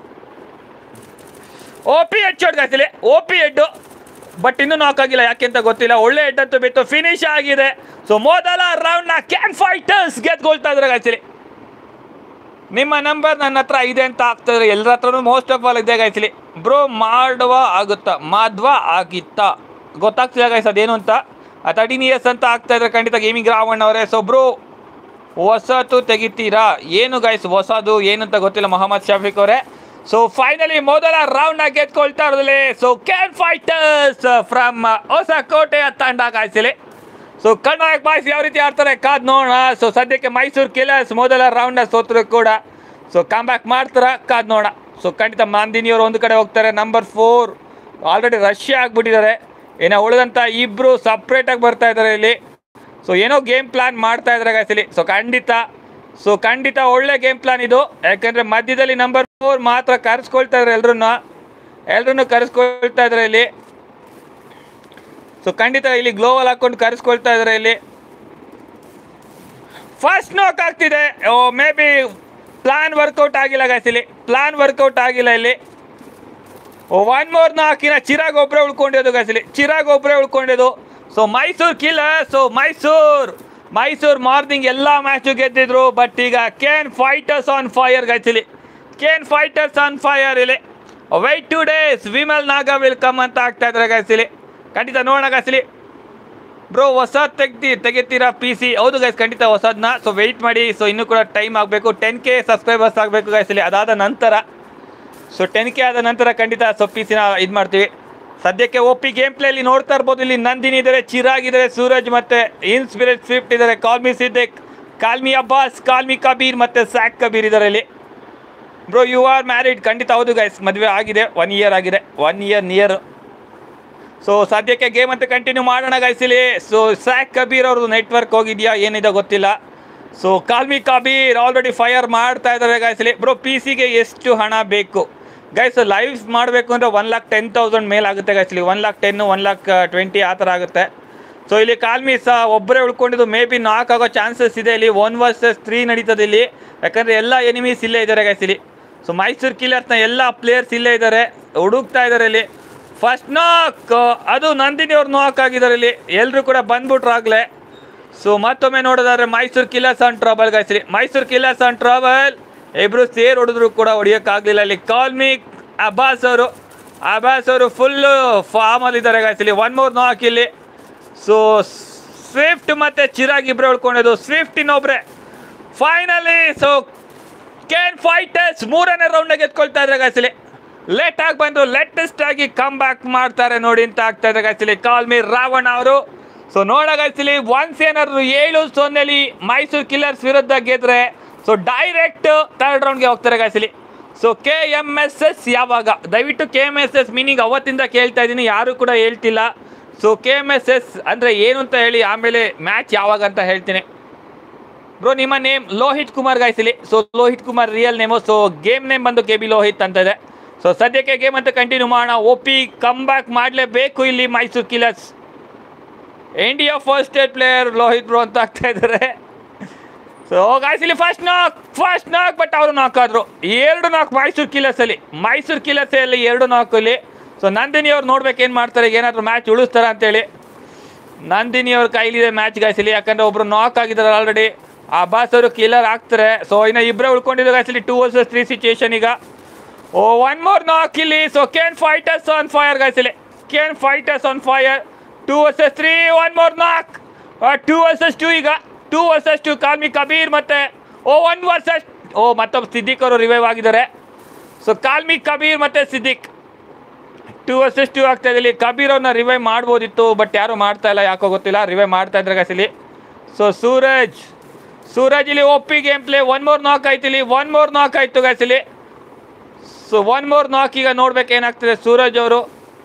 ಓ ಪಿ ಹೆಡ್ ಶಾಟ್ ಗಾಯ್ತಿಲಿ ಓ ಪಿ ಹೆಡ್ ಬಟ್ ಇನ್ನೂ ನಾಕ್ ಆಗಿಲ್ಲ ಯಾಕೆ ಅಂತ ಗೊತ್ತಿಲ್ಲ ಒಳ್ಳೆ ಹೆಡ್ ಅಂತೂ ಬಿತ್ತು ಫಿನಿಶ್ ಆಗಿದೆ ಸೊ ಮೊದಲ ರೌಂಡ್ ನ ಕ್ಯಾನ್ ಫೈಟರ್ಸ್ ಗೆದ್ಕೊಳ್ತಾ ಇದ್ರೆ ಗಾಯ್ತಿಲಿ ನಿಮ್ಮ ನಂಬರ್ ನನ್ನ ಹತ್ರ ಇದೆ ಅಂತ ಆಗ್ತದೆ ಎಲ್ಲರ ಹತ್ರನೂ ಮೋಸ್ಟ್ ಆಫ್ ಆಲ್ ಇದೆ ಗಾಯ್ತಿಲಿ ಬ್ರೋ ಮಾಡುವ ಆಗುತ್ತಾ ಮಾಧ್ವ ಆಗಿತ್ತಾ ಗೊತ್ತಾಗ್ತಿಲ್ಲ ಗಾಯ್ಸ್ ಅದೇನು ಅಂತ ತರ್ಟೀನ್ ಇಯರ್ಸ್ ಅಂತ ಆಗ್ತಾ ಇದ್ರೆ ಖಂಡಿತ ಗೇಮಿಂಗ್ ರಾವಣ್ ಅವರೇ ಸೊ ಬ್ರೋ ಹೊಸತು ತೆಗಿತೀರಾ ಏನು ಗೈಸ್ ಹೊಸದು ಏನು ಅಂತ ಗೊತ್ತಿಲ್ಲ ಮೊಹಮ್ಮದ್ ಶಫೀಕ್ ಅವರೇ ಸೊ ಫೈನಲಿ ಮೊದಲ ರೌಂಡ್ ಆಗಿ ಗೆದ್ಕೊಳ್ತಾ ಇರೋದಿಲ್ಲ ಸೊ ಕ್ಯಾನ್ ಫೈಟರ್ಸ್ ಫ್ರಮ್ ಹೊಸಕೋಟೆಯ ತಂಡ ಗಾಯ್ಸಿಲಿ ಸೊ ಕರ್ನಾಟಕ ಬಾಯ್ಸ್ ಯಾವ ರೀತಿ ಆಡ್ತಾರೆ ಕಾದ್ ನೋಡೋಣ ಸೊ ಸದ್ಯಕ್ಕೆ ಮೈಸೂರು ಕಿಲರ್ಸ್ ಮೊದಲ ರೌಂಡ್ ಸೋತರು ಕೂಡ ಸೊ ಬ್ಯಾಕ್ ಮಾಡ್ತಾರ ಕಾದ್ ನೋಡೋಣ ಸೊ ಖಂಡಿತ ಮಾಂದಿನಿಯವರು ಒಂದು ಕಡೆ ಹೋಗ್ತಾರೆ ನಂಬರ್ ಫೋರ್ ಆಲ್ರೆಡಿ ರಶ್ಯ ಆಗ್ಬಿಟ್ಟಿದ್ದಾರೆ ಏನೋ ಉಳಿದಂಥ ಇಬ್ಬರು ಸಪ್ರೇಟಾಗಿ ಬರ್ತಾ ಇದ್ದಾರೆ ಇಲ್ಲಿ ಸೊ ಏನೋ ಗೇಮ್ ಪ್ಲಾನ್ ಮಾಡ್ತಾ ಇದ್ದಾರೆ guys ಇಲ್ಲಿ ಸೊ ಖಂಡಿತ ಸೊ ಖಂಡಿತ ಒಳ್ಳೆ ಗೇಮ್ ಪ್ಲಾನ್ ಇದು ಯಾಕಂದ್ರೆ ಮಧ್ಯದಲ್ಲಿ ನಂಬರ್ ಫೋರ್ ಮಾತ್ರ ಕರೆಸ್ಕೊಳ್ತಾ ಇದ್ದಾರೆ ಎಲ್ರನ್ನ ಎಲ್ರನ್ನು ಕರೆಸ್ಕೊಳ್ತಾ ಇದ್ದಾರೆ ಇಲ್ಲಿ ಸೊ ಖಂಡಿತ ಇಲ್ಲಿ ಗ್ಲೋವಲ್ ಹಾಕೊಂಡು ಕರೆಸ್ಕೊಳ್ತಾ ಇದ್ದಾರೆ ಇಲ್ಲಿ ಫಸ್ಟ್ ನಾಕ್ ಆಗ್ತಿದೆ oh may be plan work out ಆಗಿಲ್ಲ guys ಇಲ್ಲಿ ಪ್ಲಾನ್ ವರ್ಕೌಟ್ ಆಗಿಲ್ಲ ಇಲ್ಲಿ ಒನ್ ಮೋರ್ ನಾಕಿನ ಚಿರಾಗ್ ಒಬ್ಬರೇ ಉಳ್ಕೊಂಡಿದ್ದು guys ಇಲ್ಲಿ ಚಿರಾಗ್ ಒಬ್ಬರೇ ಉಳ್ಕೊಂಡಿದ್ದು ಸೊ ಮೈಸೂರು ಕಿಲ್ಲ ಸೊ ಮೈಸೂರ್ ಮೈಸೂರ್ ಮಾರ್ನಿಂಗ್ ಎಲ್ಲ ಮ್ಯಾಚು ಗೆದ್ದಿದ್ರು ಬಟ್ ಈಗ ಕೇನ್ ಫೈಟರ್ಸ್ ಆನ್ ಫೈರ್ ಗೈಸಿಲಿ ಕೇನ್ ಫೈಟರ್ಸ್ ಆನ್ ಫೈರ್ ಇಲ್ಲಿ wait two days Vimal Naga will come ಅಂತ ಆಗ್ತಾ ಇದ್ದಾರೆ ಗೈಸಿಲಿ ಖಂಡಿತ ನೋಡೋಣ ಗೈಸಿಲಿ ಬ್ರೋ ಹೊಸದ್ ತೆಗ್ದಿ ತೆಗಿತೀರಾ ಪಿ ಸಿ ಹೌದು ಗೈಸ್ ಖಂಡಿತ ಹೊಸದನ್ನ ಸೊ ವೆಯ್ಟ್ ಮಾಡಿ ಸೊ ಇನ್ನೂ ಕೂಡ ಟೈಮ್ ಆಗಬೇಕು ಟೆನ್ ಕೆ ಸಬ್ಸ್ಕ್ರೈಬರ್ಸ್ ಆಗಬೇಕು ಗೈಸಲಿ ಅದಾದ ನಂತರ ಸೊ ಟೆನ್ ಕೆ ಆದ ನಂತರ ಖಂಡಿತ ಸೊ ಪಿ ಸಿನ ಇದು ಮಾಡ್ತೀವಿ ಸದ್ಯಕ್ಕೆ ಒ ಪಿ ಗೇಮ್ ಪ್ಲೇಲಿ ನೋಡ್ತಾ ಇರ್ಬೋದು ಇಲ್ಲಿ ನಂದಿನಿ ಇದ್ದಾರೆ ಚಿರಾಗ್ ಇದ್ದಾರೆ ಸೂರಜ್ ಮತ್ತೆ ಇನ್ಸ್ಪಿರೇಟ್ ಸ್ವಿಫ್ಟ್ ಇದ್ದಾರೆ ಕಾಲ್ಮಿ ಸಿದ್ದಿಕ್ ಕಾಲ್ಮಿ ಅಬ್ಬಾಸ್ ಕಾಲ್ಮಿ ಕಬೀರ್ ಮತ್ತೆ ಸ್ಯಾಕ್ ಕಬೀರ್ ಇದ್ದಾರೆ ಇಲ್ಲಿ ಬ್ರೋ ಯು ಆರ್ ಮ್ಯಾರಿಡ್ ಖಂಡಿತ ಹೌದು ಗೈಸ್ ಮದುವೆ ಆಗಿದೆ ಒನ್ ಇಯರ್ ಆಗಿದೆ ಒನ್ ಇಯರ್ ನಿಯರ್ ಸೊ ಸದ್ಯಕ್ಕೆ ಗೇಮ್ ಅಂತ ಕಂಟಿನ್ಯೂ ಮಾಡೋಣ ಗೈಸಿಲಿ ಸೊ ಸ್ಯಾಕ್ ಕಬೀರ್ ಅವ್ರದ್ದು ನೆಟ್ವರ್ಕ್ ಹೋಗಿದೆಯಾ ಏನಿದೆ ಗೊತ್ತಿಲ್ಲ ಸೊ ಕಾಲ್ಮಿ ಕಬೀರ್ ಆಲ್ರೆಡಿ ಫೈರ್ ಮಾಡ್ತಾ ಇದ್ದಾರೆ ಗೈಸಲಿ ಬ್ರೋ ಪಿ ಸಿಗೆ ಎಷ್ಟು ಹಣ ಬೇಕು ಗೈಸ್ ಲೈವ್ ಮಾಡಬೇಕು ಅಂದರೆ ಒನ್ ಲಾಕ್ ಟೆನ್ ತೌಸಂಡ್ ಮೇಲೆ ಆಗುತ್ತೆ ಗೈಸ್ಲಿ one lakh ten one lakh twenty ಆ ಥರ ಆಗುತ್ತೆ ಸೊ ಇಲ್ಲಿ ಕಾಲ್ಮಿ ಸಹ ಒಬ್ಬರೇ ಉಳ್ಕೊಂಡಿದ್ದು ಮೇ ಬಿ ನಾಕ್ ಆಗೋ ಚಾನ್ಸಸ್ ಇದೆ ಇಲ್ಲಿ ಒನ್ ವರ್ಸಸ್ ತ್ರೀ ನಡೀತದೆ ಇಲ್ಲಿ ಯಾಕಂದರೆ ಎಲ್ಲ ಎನಿಮೀಸ್ ಇಲ್ಲೇ ಇದ್ದಾರೆ ಗೈಸ್ ಇಲ್ಲಿ ಸೊ ಮೈಸೂರು ಕಿಲ್ಲರ್ಸ್ನ ಎಲ್ಲ ಪ್ಲೇಯರ್ಸ್ ಇಲ್ಲೇ ಇದ್ದಾರೆ ಹುಡುಕ್ತಾ ಇದ್ದಾರೆ ಇಲ್ಲಿ ಫಸ್ಟ್ ನಾಕ್ ಅದು ನಂದಿನಿ ಅವ್ರು ನಾಕ್ ಆಗಿದ್ದಾರೆ ಇಲ್ಲಿ ಎಲ್ಲರೂ ಕೂಡ ಬಂದ್ಬಿಟ್ರು ಆಗ್ಲೇ ಸೊ ಮತ್ತೊಮ್ಮೆ ನೋಡೋದಾದ್ರೆ ಮೈಸೂರು ಕಿಲ್ಲರ್ಸ್ ಆನ್ ಟ್ರಾಬಲ್ ಗಾಯ್ಸ್ರಿ ಮೈಸೂರು ಕಿಲ್ಲರ್ಸ್ ಆನ್ ಟ್ರಾಬಲ್ ಇಬ್ರು ಸೇರ್ ಹೊಡೆದ್ರು ಕೂಡ ಹೊಡಿಯೋಕ್ಕಾಗಲಿಲ್ಲ ಇಲ್ಲಿ ಕಾಲ್ಮಿ ಅಬ್ಬಾಸ್ ಅವರು ಅಬ್ಬಾಸ್ ಅವರು ಫುಲ್ಲು ಫಾರ್ಮಲ್ಲಿ ಇದ್ದಾರೆ ಗಾಯ್ಸ್ಲಿ ಒನ್ ಮೋರ್ ನಾಕ್ ಇಲ್ಲಿ ಸೊ ಸ್ವಿಫ್ಟ್ ಮತ್ತೆ ಚಿರಾಗ್ ಇಬ್ರು ಉಳ್ಕೊಂಡಿದ್ದು ಸ್ವಿಫ್ಟ್ ಇನ್ನೊಬ್ರೆ ಫೈನಲಿ ಸೊ ಕೇನ್ ಫೈಟರ್ಸ್ ಮೂರನೇ ರೌಂಡ್ ಗೆದ್ಕೊಳ್ತಾ ಇದ್ರೆ ಗಾಯ್ಸಲಿ ಲೇಟ್ ಆಗಿ ಬಂದು ಲೇಟೆಸ್ಟ್ ಆಗಿ ಕಮ್ ಬ್ಯಾಕ್ ಮಾಡ್ತಾರೆ ನೋಡಿ ಅಂತ ಆಗ್ತಾ ಇದೆ ಗಾಯ್ಸಲಿ ಕಾಲ್ ಮಿ ರಾವಣ ಅವರು ಸೊ ನೋಡ ಗಾಯ್ಸಲಿ ಒನ್ಸ್ ಏನಾದ್ರು ಏಳು ಸೊನ್ನೆಲಿ ಮೈಸೂರು ಕಿಲ್ಲರ್ಸ್ ವಿರುದ್ಧ ಗೆದ್ರೆ ಸೊ ಡೈರೆಕ್ಟ್ ಥರ್ಡ್ ರೌಂಡ್ಗೆ ಹೋಗ್ತಾರೆ ಗಾಯ್ಸಲಿ so K M S S ಯಾವಾಗ ದಯವಿಟ್ಟು K M S S meaning ಅವತ್ತಿಂದ ಕೇಳ್ತಾ ಇದ್ದೀನಿ ಯಾರು ಕೂಡ ಹೇಳ್ತಿಲ್ಲ so K M S S ಅಂದರೆ ಏನು ಅಂತ ಹೇಳಿ ಆಮೇಲೆ ಮ್ಯಾಚ್ ಯಾವಾಗ ಅಂತ ಹೇಳ್ತೀನಿ ಬ್ರೋ ನಿಮ್ಮ ನೇಮ್ ಲೋಹಿತ್ ಕುಮಾರ್ ಗಾಯ್ಸಿಲಿ so Lohith Kumar real name so game name ಬಂದು ಕೆ ಬಿ ಲೋಹಿತ್ ಅಂತ ಇದೆ ಸೊ ಸದ್ಯಕ್ಕೆ ಗೇಮ್ ಅಂತ ಕಂಟಿನ್ಯೂ ಮಾಡೋಣ ಒ ಪಿ ಕಮ್ ಬ್ಯಾಕ್ ಮಾಡಲೇಬೇಕು ಇಲ್ಲಿ Mysuru killers India first state player Lohith bro ಅಂತ ಆಗ್ತಾ ಇದ್ದಾರೆ ಸೊ ಗಾಯ್ಸಿಲಿ first knock first knock but ಅವರು ನಾಕ್ ಆದ್ರು ಎರಡು ನಾಕ್ ಮೈಸೂರು ಕಿಲರ್ಸ್ ಅಲ್ಲಿ ಮೈಸೂರು ಕಿಲರ್ಸ್ ಅಲ್ಲಿ ಎರಡು ನಾಕ್ ಅಲ್ಲಿ ಸೊ ನಂದಿನಿ ಅವ್ರು ನೋಡ್ಬೇಕು ಏನು ಮಾಡ್ತಾರೆ ಏನಾದ್ರು ಮ್ಯಾಚ್ ಉಳಿಸ್ತಾರ ಅಂತೇಳಿ ನಂದಿನಿ ಅವ್ರ ಕೈಲಿದೆ ಮ್ಯಾಚ್ ಗಾಯ್ಸಲಿ ಯಾಕಂದ್ರೆ ಒಬ್ರು ನಾಕ್ ಆಗಿದ್ದಾರೆ ಆಲ್ರೆಡಿ ಅಬ್ಬಾಸ್ ಅವರು ಕಿಲ್ಲರ್ ಆಗ್ತಾರೆ ಸೊ ಇನ್ನು ಇಬ್ಬರೇ ಉಳ್ಕೊಂಡಿದ್ದು ಗಾಯ್ಸಲಿ ಟೂ ವರ್ಸಸ್ ತ್ರೀ ಸಿಚುಯೇಷನ್ ಈಗ ಓ ಒನ್ ಮೋರ್ ನಾಕ್ ಇಲ್ಲಿ so Kane fighters on fire ಗಾಯ್ಸಲಿ KN fighters on fire two versus three one more knock two versus two ಈಗ ಟೂ ವರ್ಸಸ್ ಟೂ ಕಾಲ್ಮಿ ಕಬೀರ್ ಮತ್ತೆ ಓ ಒನ್ ವರ್ಸಸ್ ಓ ಮತ್ತೊಬ್ಬ ಸಿದ್ದಿಕ್ ಅವರು revive ಆಗಿದ್ದಾರೆ so ಕಾಲ್ಮಿ ಕಬೀರ್ ಮತ್ತೆ ಸಿದ್ದಿಕ್ ಟೂ ವರ್ಸಸ್ ಟೂ ಆಗ್ತಾ ಇದೆ ಇಲ್ಲಿ ಕಬೀರ್ ಅವ್ರನ್ನ ರಿವೈವ್ ಮಾಡ್ಬೋದಿತ್ತು ಬಟ್ ಯಾರು ಮಾಡ್ತಾ ಇಲ್ಲ ಯಾಕೋ ಗೊತ್ತಿಲ್ಲ ರಿವೈವ್ ಮಾಡ್ತಾ ಇದ್ರೆ ಗಾಯ್ಸಲಿ ಸೊ ಸೂರಜ್ ಸೂರಜ್ ಇಲ್ಲಿ ಒಪ್ಪಿ ಗೇಮ್ ಪ್ಲೇ ಒನ್ ಮೋರ್ ನಾಕ್ ಆಯ್ತು ಇಲ್ಲಿ ಒನ್ ಮೋರ್ ನಾಕ್ ಆಯ್ತು ಗಾಯ್ಸಲಿ ಸೊ ಒನ್ ಮೋರ್ ನಾಕ್ ಈಗ ನೋಡ್ಬೇಕು ಏನಾಗ್ತದೆ ಸೂರಜ್ ಅವರು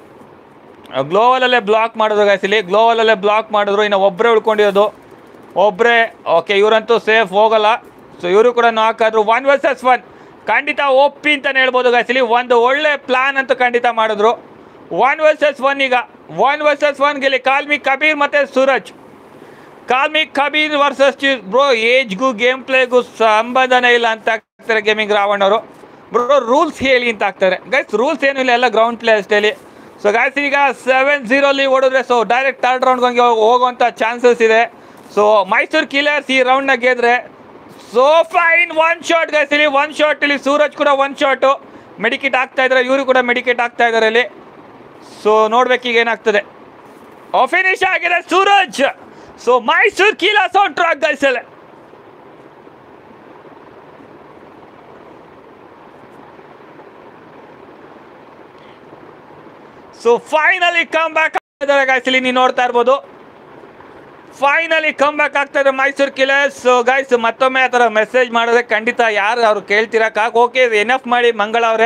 ಗ್ಲೋವಲಲ್ಲೇ ಬ್ಲಾಕ್ ಮಾಡಿದ್ರು ಗಾಯ್ಸಲಿ ಗ್ಲೋವಲಲ್ಲೇ ಬ್ಲಾಕ್ ಮಾಡಿದ್ರು ಇನ್ನು ಒಬ್ಬರೇ ಉಳ್ಕೊಂಡಿರೋದು ಒಬ್ಬರೇ ಓಕೆ ಇವರಂತೂ ಸೇಫ್ ಹೋಗಲ್ಲ ಸೊ ಇವರು ಕೂಡ ನಾಕ್ ಆದ್ರು ಒನ್ ವರ್ಸಸ್ ಒನ್ ಖಂಡಿತ ಒಪ್ಪಿ ಅಂತಲೇ ಹೇಳ್ಬೋದು ಗಾಯ್ಸಲಿ ಒಂದು ಒಳ್ಳೆ ಪ್ಲಾನ್ ಅಂತೂ ಖಂಡಿತ ಮಾಡಿದ್ರು ಒನ್ ವರ್ಸಸ್ ಒನ್ ಈಗ ಒನ್ ವರ್ಸಸ್ ಒನ್ ಗೆಲ್ಲಿ ಕಾಲ್ಮಿ ಕಬೀರ್ ಮತ್ತು ಸೂರಜ್ ಕಾಲ್ಮಿಕ್ ಕಬೀರ್ ವರ್ಸಸ್ ಬ್ರೋ ಏಜ್ಗೂ ಗೇಮ್ ಪ್ಲೇಗೂ ಸಂಬಂಧನೇ ಇಲ್ಲ ಅಂತ ಆಗ್ತಾರೆ ಗೇಮಿಂಗ್ ರಾವಣ್ ಅವರು ಬ್ರೋ ರೂಲ್ಸ್ ಹೇಳಿ ಅಂತ ಆಗ್ತಾರೆ ಗೈಸ್ ರೂಲ್ಸ್ ಏನೂ ಇಲ್ಲ ಎಲ್ಲ ಗ್ರೌಂಡ್ ಪ್ಲೇ ಅಷ್ಟೇ ಸೊ ಗೈಸ್ ಈಗ ಸೆವೆನ್ ಜೀರೋಲಿ ಓಡಿದ್ರೆ ಸೊ ಡೈರೆಕ್ಟ್ ಥರ್ಡ್ ರೌಂಡ್ಗೆ ಹಂಗೆ ಹೋಗುವಂಥ ಚಾನ್ಸಸ್ ಇದೆ ಸೊ ಮೈಸೂರು ಕಿಲರ್ಸ್ ಈ ರೌಂಡ್ನ ಗೆದ್ರೆ so fine one shot guys ಇಲ್ಲಿ ಒನ್ ಶಾಟ್ ಇಲ್ಲಿ ಸೂರಜ್ ಕೂಡ ಒನ್ ಶಾಟು ಮೆಡಿಕೇಟ್ ಆಗ್ತಾ ಇದ್ದಾರೆ ಇವರು ಕೂಡ ಮೆಡಿಕೇಟ್ ಆಗ್ತಾ ಇದ್ದಾರೆ ಇಲ್ಲಿ ಸೊ ನೋಡ್ಬೇಕು ಈಗ ಏನಾಗ್ತದೆ ಫಿನಿಶ್ ಆಗಿದೆ ಸೂರಜ್ ಸೊ ಮೈಸೂರು ಕೀಲಾ ಸೌಂಡ್ ಟ್ರಾಕ್ ಗೈಸ್ ಅಲ್ಲಿ ಸೊ ಫೈನಲಿ ಕಮ್ ಬ್ಯಾಕ್ ಆಗಿದ್ದಾರೆ ಗೈಸ್ ಇಲ್ಲಿ ನೀವು ನೋಡ್ತಾ ಇರ್ಬೋದು ಫೈನಲಿ ಕಮ್ ಬ್ಯಾಕ್ ಆಗ್ತಾ ಇದೆ ಮೈಸೂರು ಕಿಲರ್ಸ್ ಸೊ ಗೈಸ್ ಮತ್ತೊಮ್ಮೆ ಆ ಥರ ಮೆಸೇಜ್ ಮಾಡಿದ್ರೆ ಖಂಡಿತ ಯಾರು ಅವ್ರು ಕೇಳ್ತಿರಕ್ಕಾಗ ಓಕೆ ಎನಫ್ ಮಾಡಿ ಮಂಗಳ ಅವರೇ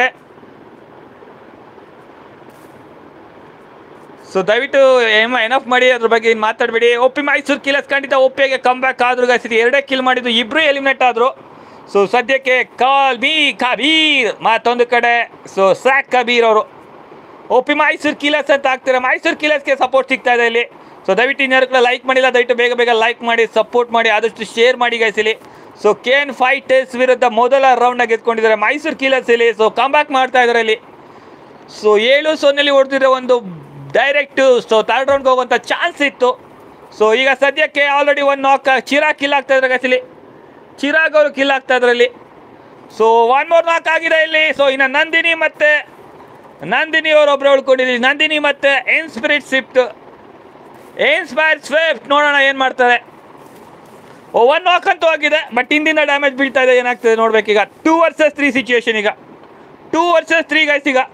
ಸೊ ದಯವಿಟ್ಟು ಏಮ ಎನಫ್ ಮಾಡಿ ಅದ್ರ ಬಗ್ಗೆ ಏನು ಮಾತಾಡಬೇಡಿ ಒಪ್ಪಿ ಮೈಸೂರು ಕಿಲರ್ಸ್ ಖಂಡಿತ ಒಪ್ಪಿಗೆ ಕಮ್ ಬ್ಯಾಕ್ ಆದ್ರು ಗೈಸ್ ಇದು ಎರಡೇ ಕಿಲ್ ಮಾಡಿದ್ದು ಇಬ್ರು ಎಲಿಮಿನೇಟ್ ಆದ್ರು ಸೊ ಸದ್ಯಕ್ಕೆ ಕಾಲ್ ಬಿ ಕಬೀರ್ ಮತ್ತೊಂದು ಕಡೆ ಸೊ ಸ್ಯಾಕ್ ಕಬೀರ್ ಅವರು ಒಪ್ಪಿ ಮೈಸೂರು ಕಿಲರ್ಸ್ ಅಂತ ಹಾಕ್ತಾರೆ ಮೈಸೂರು ಕಿಲರ್ಸ್ಗೆ ಸಪೋರ್ಟ್ ಸಿಗ್ತಾ ಇದೆ ಇಲ್ಲಿ ಸೊ ದಯವಿಟ್ಟು ಇನ್ಯಾರು ಕೂಡ ಲೈಕ್ ಮಾಡಿಲ್ಲ ದಯವಿಟ್ಟು ಬೇಗ ಬೇಗ ಲೈಕ್ ಮಾಡಿ ಸಪೋರ್ಟ್ ಮಾಡಿ ಆದಷ್ಟು ಶೇರ್ ಮಾಡಿ guys ಇಲ್ಲಿ ಸೊ ಕೇನ್ ಫೈಟರ್ಸ್ ವಿರುದ್ಧ ಮೊದಲ ರೌಂಡ್ನ ಗೆದ್ಕೊಂಡಿದ್ದಾರೆ ಮೈಸೂರು ಕಿಲರ್ಸ್ ಇಲ್ಲಿ ಸೊ ಕಮ್ ಬ್ಯಾಕ್ ಮಾಡ್ತಾ ಇದ್ದಾರೆ ಇಲ್ಲಿ ಸೊ ಏಳು ಸೊನ್ನೆಲಿ ಹೊಡೆದಿರೋ ಒಂದು ಡೈರೆಕ್ಟ್ ಸೊ ಥರ್ಡ್ ರೌಂಡ್ಗೆ ಹೋಗುವಂಥ ಚಾನ್ಸ್ ಇತ್ತು ಸೊ ಈಗ ಸದ್ಯಕ್ಕೆ ಆಲ್ರೆಡಿ ಒಂದು ನಾಕ್ ಚಿರಾಗ್ ಕಿಲ್ ಆಗ್ತಾ ಇದ್ದಾರೆ guys ಇಲ್ಲಿ ಚಿರಾಗ್ ಅವರು ಕಿಲ್ ಆಗ್ತಾ ಇದ್ದಾರೆ ಇಲ್ಲಿ ಸೊ ಒನ್ ಮೋರ್ ನಾಕ್ ಆಗಿದೆ ಇಲ್ಲಿ ಸೊ ಇನ್ನು ನಂದಿನಿ ಮತ್ತೆ ನಂದಿನಿ ಅವರು ಒಬ್ರು ಉಳ್ಕೊಂಡಿದ್ದೀವಿ ನಂದಿನಿ ಮತ್ತೆ ಇನ್ಸ್ಪಿರಿಟ್ ಸ್ವಿಫ್ಟ್ ಇನ್ಸ್ಪೈರ್ ಸ್ವಿಫ್ಟ್ ನೋಡೋಣ ಏನು ಮಾಡ್ತಾರೆ ಓ ಒನ್ ನಾಕ್ ಅಂತೂ ಆಗಿದೆ ಬಟ್ ಹಿಂದಿಂದ ಡ್ಯಾಮೇಜ್ ಬೀಳ್ತಾ ಇದೆ ಏನಾಗ್ತದೆ ನೋಡ್ಬೇಕೀಗ ಟೂ ವರ್ಸಸ್ ತ್ರೀ ಸಿಚುವೇಶನ್ ಈಗ ಟೂ ವರ್ಸಸ್ ತ್ರೀ ಗೈಸ್ ಈಗ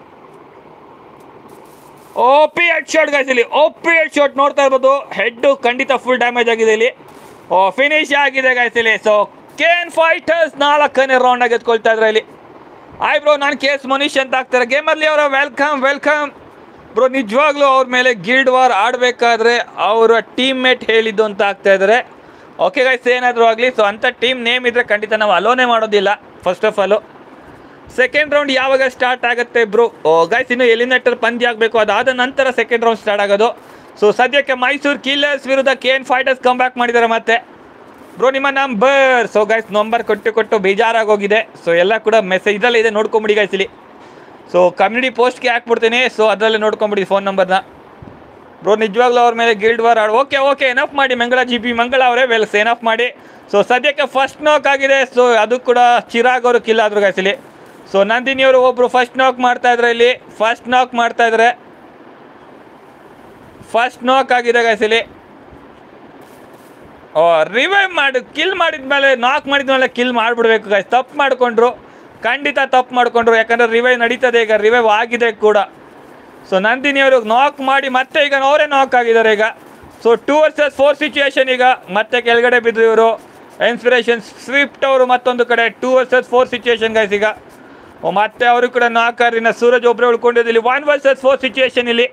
ಓಪಿ ಹೆಡ್ ಶಾಟ್ ಗೈಸ್ ಇಲ್ಲಿ ಓಪಿ ಹೆಡ್ ಶಾಟ್ ನೋಡ್ತಾ ಇರ್ಬೋದು ಹೆಡ್ ಖಂಡಿತ ಫುಲ್ ಡ್ಯಾಮೇಜ್ ಆಗಿದೆ ಇಲ್ಲಿ ಓ ಫಿನಿಶ್ ಆಗಿದೆ ಗೈಸ್ ಇಲ್ಲಿ ಸೊ ಕೇನ್ ಫೈಟರ್ಸ್ ನಾಲ್ಕನೇ ರೌಂಡ್ ಆಗಿ ಎತ್ಕೊಳ್ತಾ ಇದ್ರೆ ಇಲ್ಲಿ ಆಯ್ ಬ್ರೋ ನಾನು ಕೇಸ್ ಮನೀಶ್ ಅಂತ ಆಗ್ತಾರೆ ಗೇಮಲ್ಲಿ ಅವರ ವೆಲ್ಕಮ್ ವೆಲ್ಕಮ್ ಬ್ರೋ ನಿಜವಾಗ್ಲೂ ಅವ್ರ ಮೇಲೆ ಗಿಲ್ಡ್ ವಾರ್ ಆಡಬೇಕಾದ್ರೆ ಅವರ ಟೀಮ್ ಮೇಟ್ ಹೇಳಿದ್ದು ಅಂತ ಆಗ್ತಾ ಇದ್ದಾರೆ ಓಕೆ ಗೈಸ್ ಏನಾದರೂ ಆಗಲಿ ಸೊ ಅಂಥ ಟೀಮ್ ನೇಮ್ ಇದ್ದರೆ ಖಂಡಿತ ನಾವು ಅಲೋನೇ ಮಾಡೋದಿಲ್ಲ first of all second round ಯಾವಾಗ ಸ್ಟಾರ್ಟ್ ಆಗುತ್ತೆ ಬ್ರೋ ಗೈಸ್ ಇನ್ನು ಎಲಿಮಿನೇಟರ್ ಪಂದ್ಯ ಆಗಬೇಕು ಅದಾದ ನಂತರ ಸೆಕೆಂಡ್ ರೌಂಡ್ ಸ್ಟಾರ್ಟ್ ಆಗೋದು ಸೊ ಸದ್ಯಕ್ಕೆ ಮೈಸೂರು ಕಿಲ್ಲರ್ಸ್ ವಿರುದ್ಧ K N fighters come back ಮಾಡಿದ್ದಾರೆ ಮತ್ತೆ ಬ್ರೋ ನಿಮ್ಮ ನಂಬರ್ ಸೊ ಗೈಸ್ ನಂಬರ್ ಕೊಟ್ಟು ಕೊಟ್ಟು ಬೇಜಾರಾಗೋಗಿದೆ ಸೊ ಎಲ್ಲ ಕೂಡ ಮೆಸೇಜ್ ಇದರಲ್ಲಿ ಇದೆ ನೋಡ್ಕೊಂಬಿಡಿ ಗೈಸ್ ಇಲ್ಲಿ ಸೊ ಕಮ್ಯುನಿಟಿ ಪೋಸ್ಟ್ಗೆ ಹಾಕ್ಬಿಡ್ತೀನಿ ಸೊ ಅದರಲ್ಲೇ ನೋಡ್ಕೊಂಬಿಡಿ ಫೋನ್ ನಂಬರ್ನ ಬ್ರೋ ನಿಜವಾಗ್ಲೂ ಅವ್ರ ಮೇಲೆ ಗಿಲ್ಡ್ ವಾರ್ ಆಡ್ ಓಕೆ ಓಕೆ ಎನಫ್ ಮಾಡಿ ಮಂಗಳ ಜಿ ಪಿ ಮಂಗಳ ಅವರೇ ವೆಲ್ಸ್ ಎನಫ್ ಮಾಡಿ ಸೊ ಸದ್ಯಕ್ಕೆ ಫಸ್ಟ್ ನಾಕ್ ಆಗಿದೆ ಸೊ ಅದು ಕೂಡ ಚಿರಾಗ್ ಅವರು ಕಿಲ್ ಆದ್ರು ಗೈಸ್ ಇಲ್ಲಿ ಸೊ ನಂದಿನಿ ಅವರು ಒಬ್ರು ಫಸ್ಟ್ ನಾಕ್ ಮಾಡ್ತಾ ಇದ್ರೆ ಇಲ್ಲಿ ಫಸ್ಟ್ ನಾಕ್ ಮಾಡ್ತಾ ಇದ್ರೆ ಫಸ್ಟ್ ನಾಕ್ ಆಗಿದೆ ಗೈಸ್ ಇಲ್ಲಿ ಓ ರಿವೈವ್ ಮಾಡಿ ಕಿಲ್ ಮಾಡಿದ್ಮೇಲೆ ನಾಕ್ ಮಾಡಿದ್ಮೇಲೆ ಕಿಲ್ ಮಾಡಿಬಿಡ್ಬೇಕು ಗೈಸ್ ತಪ್ಪು ಮಾಡಿಕೊಂಡ್ರು ಖಂಡಿತ ತಪ್ಪು ಮಾಡಿಕೊಂಡ್ರು ಯಾಕಂದರೆ ರಿವೈವ್ ನಡೀತದೆ ಈಗ ರಿವೈವ್ ಆಗಿದೆ ಕೂಡ ಸೊ ನಂದಿನಿ ಅವರು ನಾಕ್ ಮಾಡಿ ಮತ್ತೆ ಈಗ ಅವರೇ ನಾಕ್ ಆಗಿದ್ದಾರೆ ಈಗ so two versus four situation ಈಗ ಮತ್ತೆ ಕೆಳಗಡೆ ಬಿದ್ದು ಇವರು ಇನ್ಸ್ಪಿರೇಷನ್ ಸ್ವಿಫ್ಟ್ ಅವರು ಮತ್ತೊಂದು ಕಡೆ two versus four situation guys ಈಗ ಓ, ಮತ್ತೆ ಅವರು ಕೂಡ ನಾಲ್ಕಾರಿನ ಸೂರಜ್ ಒಬ್ಬರೇ ಉಳ್ಕೊಂಡಿದ್ದು ಇಲ್ಲಿ ಒನ್ ವರ್ಸಸ್ ಫೋರ್ ಸಿಚುಯೇಷನ್ ಇಲ್ಲಿ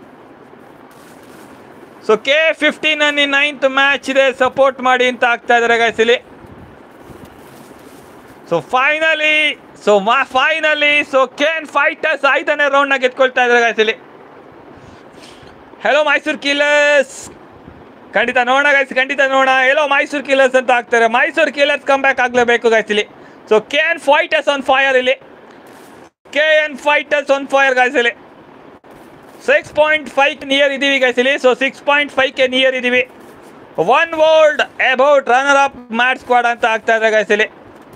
ಸೊ ಕೆ ಫಿಫ್ಟೀನ್ ಅನ್ನಿ ನೈನ್ತ್ ಮ್ಯಾಚ್ ಇದೆ ಸಪೋರ್ಟ್ ಮಾಡಿ ಅಂತ ಆಗ್ತಾ ಇದ್ದಾರೆ ಗೈಸ್ ಇಲ್ಲಿ ಸೊ ಫೈನಲಿ ಸೊ ಮಾ ಫೈನಲಿ ಸೊ ಕೇನ್ ಫೈಟರ್ಸ್ ಐದನೇ ರೌಂಡ್ನ ಗೆದ್ಕೊಳ್ತಾ ಇದ್ದಾರೆ ಗೈಸ್ ಇಲ್ಲಿ ಹೆಲೋ ಮೈಸೂರು ಕಿಲರ್ಸ್ ಖಂಡಿತ ನೋಡೋಣ ಗೈಸ್ ಖಂಡಿತ ನೋಡೋಣ ಎಲ್ಲೋ ಮೈಸೂರು ಕಿಲರ್ಸ್ ಅಂತ ಆಗ್ತಾರೆ ಮೈಸೂರು ಕಿಲರ್ಸ್ ಕಮ್ ಬ್ಯಾಕ್ ಆಗಲೇಬೇಕು ಗೈಸ್ ಇಲ್ಲಿ so K N fighters on fire ಇಲ್ಲಿ K N fighters on fire guys ಇಲ್ಲಿ ಸಿಕ್ಸ್ ಪಾಯಿಂಟ್ ಫೈವ್ ನಿಯರ್ ಇದೀವಿ ಗೈಸ್ ಇಲ್ಲಿ ಸೊ ಸಿಕ್ಸ್ ಪಾಯಿಂಟ್ ಫೈವ್ಗೆ ನಿಯರ್ ಇದೀವಿ one word about runner up mat squad ಅಂತ ಆಗ್ತಾ ಇದೆ ಗೈಸ್ ಇಲ್ಲಿ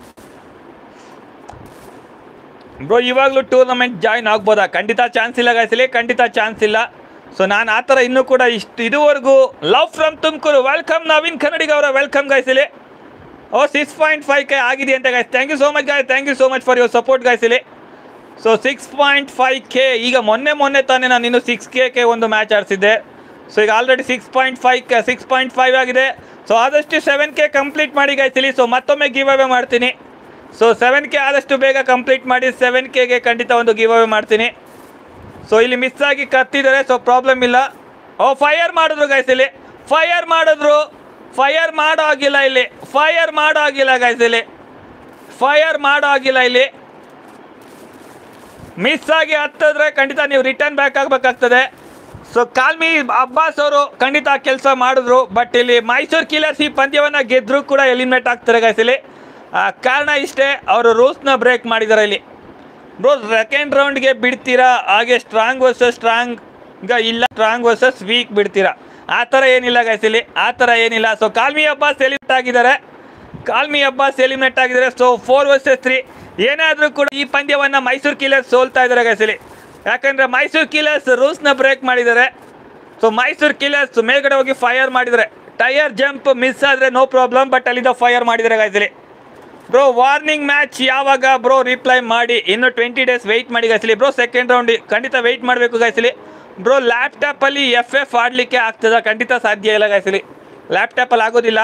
ಬ್ರೋ ಇವಾಗಲೂ ಟೂರ್ನಮೆಂಟ್ ಜಾಯ್ನ್ ಆಗ್ಬೋದಾ ಖಂಡಿತ ಚಾನ್ಸ್ ಇಲ್ಲ ಗೈಸ್ ಇಲ್ಲಿ ಖಂಡಿತ ಚಾನ್ಸ್ ಇಲ್ಲ ಸೊ ನಾನು ಆ ಥರ ಇನ್ನೂ ಕೂಡ ಇಷ್ಟು ಇದುವರೆಗೂ love from Tumakuru welcome Naveen Kannadiga ಅವರ ವೆಲ್ಕಮ್ ಗೈಸ್ ಇಲ್ಲಿ oh six point five K ಆಗಿದೆ ಅಂತ guys thank you so much guy thank you so much for your support guys ಇಲ್ಲಿ so six point five K ಈಗ ಮೊನ್ನೆ ಮೊನ್ನೆ ತಾನೇ ನಾನು ಇನ್ನು ಸಿಕ್ಸ್ ಕೆ ಕೆ ಒಂದು ಮ್ಯಾಚ್ ಆಡಿಸಿದ್ದೆ ಸೊ ಈಗ already six point five K six point five ಆಗಿದೆ ಸೊ ಆದಷ್ಟು ಸೆವೆನ್ ಕೆ ಕಂಪ್ಲೀಟ್ ಮಾಡಿ ಗೈಸ್ ಇಲ್ಲಿ ಸೊ ಮತ್ತೊಮ್ಮೆ ಗಿವ್ ಅವೇ ಮಾಡ್ತೀನಿ ಸೊ ಸೆವೆನ್ ಕೆ ಆದಷ್ಟು ಬೇಗ ಕಂಪ್ಲೀಟ್ ಮಾಡಿ ಸೆವೆನ್ ಕೆಗೆ ಖಂಡಿತ ಒಂದು ಗಿವ್ ಅವೇ ಮಾಡ್ತೀನಿ ಸೊ ಇಲ್ಲಿ ಮಿಸ್ ಆಗಿ ಕತ್ತಿದ್ದಾರೆ ಸೊ ಪ್ರಾಬ್ಲಮ್ ಇಲ್ಲ ಓ ಫೈರ್ ಮಾಡಿದ್ರು ಗೈಸ್ ಇಲ್ಲಿ ಫೈರ್ ಮಾಡಿದ್ರು ಫೈರ್ ಮಾಡೋ ಆಗಿಲ್ಲ ಇಲ್ಲಿ ಫೈರ್ ಮಾಡೋ ಆಗಿಲ್ಲ ಗೈಸ್ ಇಲ್ಲಿ ಫೈರ್ ಮಾಡೋ ಆಗಿಲ್ಲ ಇಲ್ಲಿ ಮಿಸ್ ಆಗಿ ಹತ್ತಿದ್ರೆ ಖಂಡಿತ ನೀವು ರಿಟರ್ನ್ ಬ್ಯಾಕ್ ಆಗಬೇಕಾಗ್ತದೆ ಸೊ ಕಾಲ್ಮಿ ಅಬ್ಬಾಸ್ ಅವರು ಖಂಡಿತ ಕೆಲಸ ಮಾಡಿದ್ರು ಬಟ್ ಇಲ್ಲಿ ಮೈಸೂರು ಕಿಲರ್ಸ್ ಈ ಪಂದ್ಯವನ್ನು ಗೆದ್ದರೂ ಕೂಡ ಎಲಿಮಿನೇಟ್ ಆಗ್ತಾರೆ guys ಇಲ್ಲಿ ಆ, ಕಾರಣ ಇಷ್ಟೇ ಅವರು ರೂಲ್ಸ್ನ ಬ್ರೇಕ್ ಮಾಡಿದ್ದಾರೆ ಇಲ್ಲಿ ಬ್ರೋ ಸೆಕೆಂಡ್ ರೌಂಡ್ಗೆ ಬಿಡ್ತೀರಾ ಹಾಗೆ ಸ್ಟ್ರಾಂಗ್ ವರ್ಸಸ್ ಸ್ಟ್ರಾಂಗ್ ಇಲ್ಲ ಸ್ಟ್ರಾಂಗ್ ವರ್ಸಸ್ ವೀಕ್ ಬಿಡ್ತೀರಾ ಆ ಥರ ಏನಿಲ್ಲ ಗೈಸ್ ಇಲ್ಲಿ ಆ ಥರ ಏನಿಲ್ಲ ಸೊ ಕಾಲ್ಮಿ ಅಬ್ಬಾಸ್ ಎಲಿಮಿನೇಟ್ ಆಗಿದ್ದಾರೆ ಕಾಲ್ಮಿ ಅಬ್ಬಾಸ್ ಎಲಿಮಿನೇಟ್ ಆಗಿದ್ದಾರೆ ಸೊ ಫೋರ್ ವರ್ಸಸ್ ತ್ರೀ ಏನಾದರೂ ಕೂಡ ಈ ಪಂದ್ಯವನ್ನು ಮೈಸೂರು ಕಿಲರ್ಸ್ ಸೋಲ್ತಾ ಇದ್ದಾರೆ ಗೈಸ್ ಇಲ್ಲಿ ಯಾಕಂದರೆ ಮೈಸೂರು ಕಿಲರ್ಸ್ ರೂಲ್ಸ್ನ ಬ್ರೇಕ್ ಮಾಡಿದ್ದಾರೆ ಸೊ ಮೈಸೂರು ಕಿಲರ್ಸ್ ಮೇಲ್ಗಡೆ ಹೋಗಿ ಫೈರ್ ಮಾಡಿದ್ದಾರೆ ಟೈರ್ ಜಂಪ್ ಮಿಸ್ ಆದರೆ ನೋ ಪ್ರಾಬ್ಲಮ್ ಬಟ್ ಅಲ್ಲಿಂದ ಫೈರ್ ಮಾಡಿದ್ದಾರೆ guys ಇಲ್ಲಿ ಬ್ರೋ ವಾರ್ನಿಂಗ್ ಮ್ಯಾಚ್ ಯಾವಾಗ ಬ್ರೋ ರಿಪ್ಲೈ ಮಾಡಿ ಇನ್ನು ಟ್ವೆಂಟಿ ಡೇಸ್ ವೆಯ್ಟ್ ಮಾಡಿ ಗಾಯ್ಸಲಿ ಬ್ರೋ ಸೆಕೆಂಡ್ ರೌಂಡ್ ಖಂಡಿತ ವೆಯ್ಟ್ ಮಾಡಬೇಕು ಗಾಯ್ಸಲಿ ಬ್ರೋ ಲ್ಯಾಪ್ಟಾಪಲ್ಲಿ ಎಫ್ ಎಫ್ ಆಡಲಿಕ್ಕೆ ಆಗ್ತದ ಖಂಡಿತ ಸಾಧ್ಯ ಇಲ್ಲ ಗಾಯ್ಸಲಿ ಲ್ಯಾಪ್ಟಾಪಲ್ಲಿ ಆಗೋದಿಲ್ಲ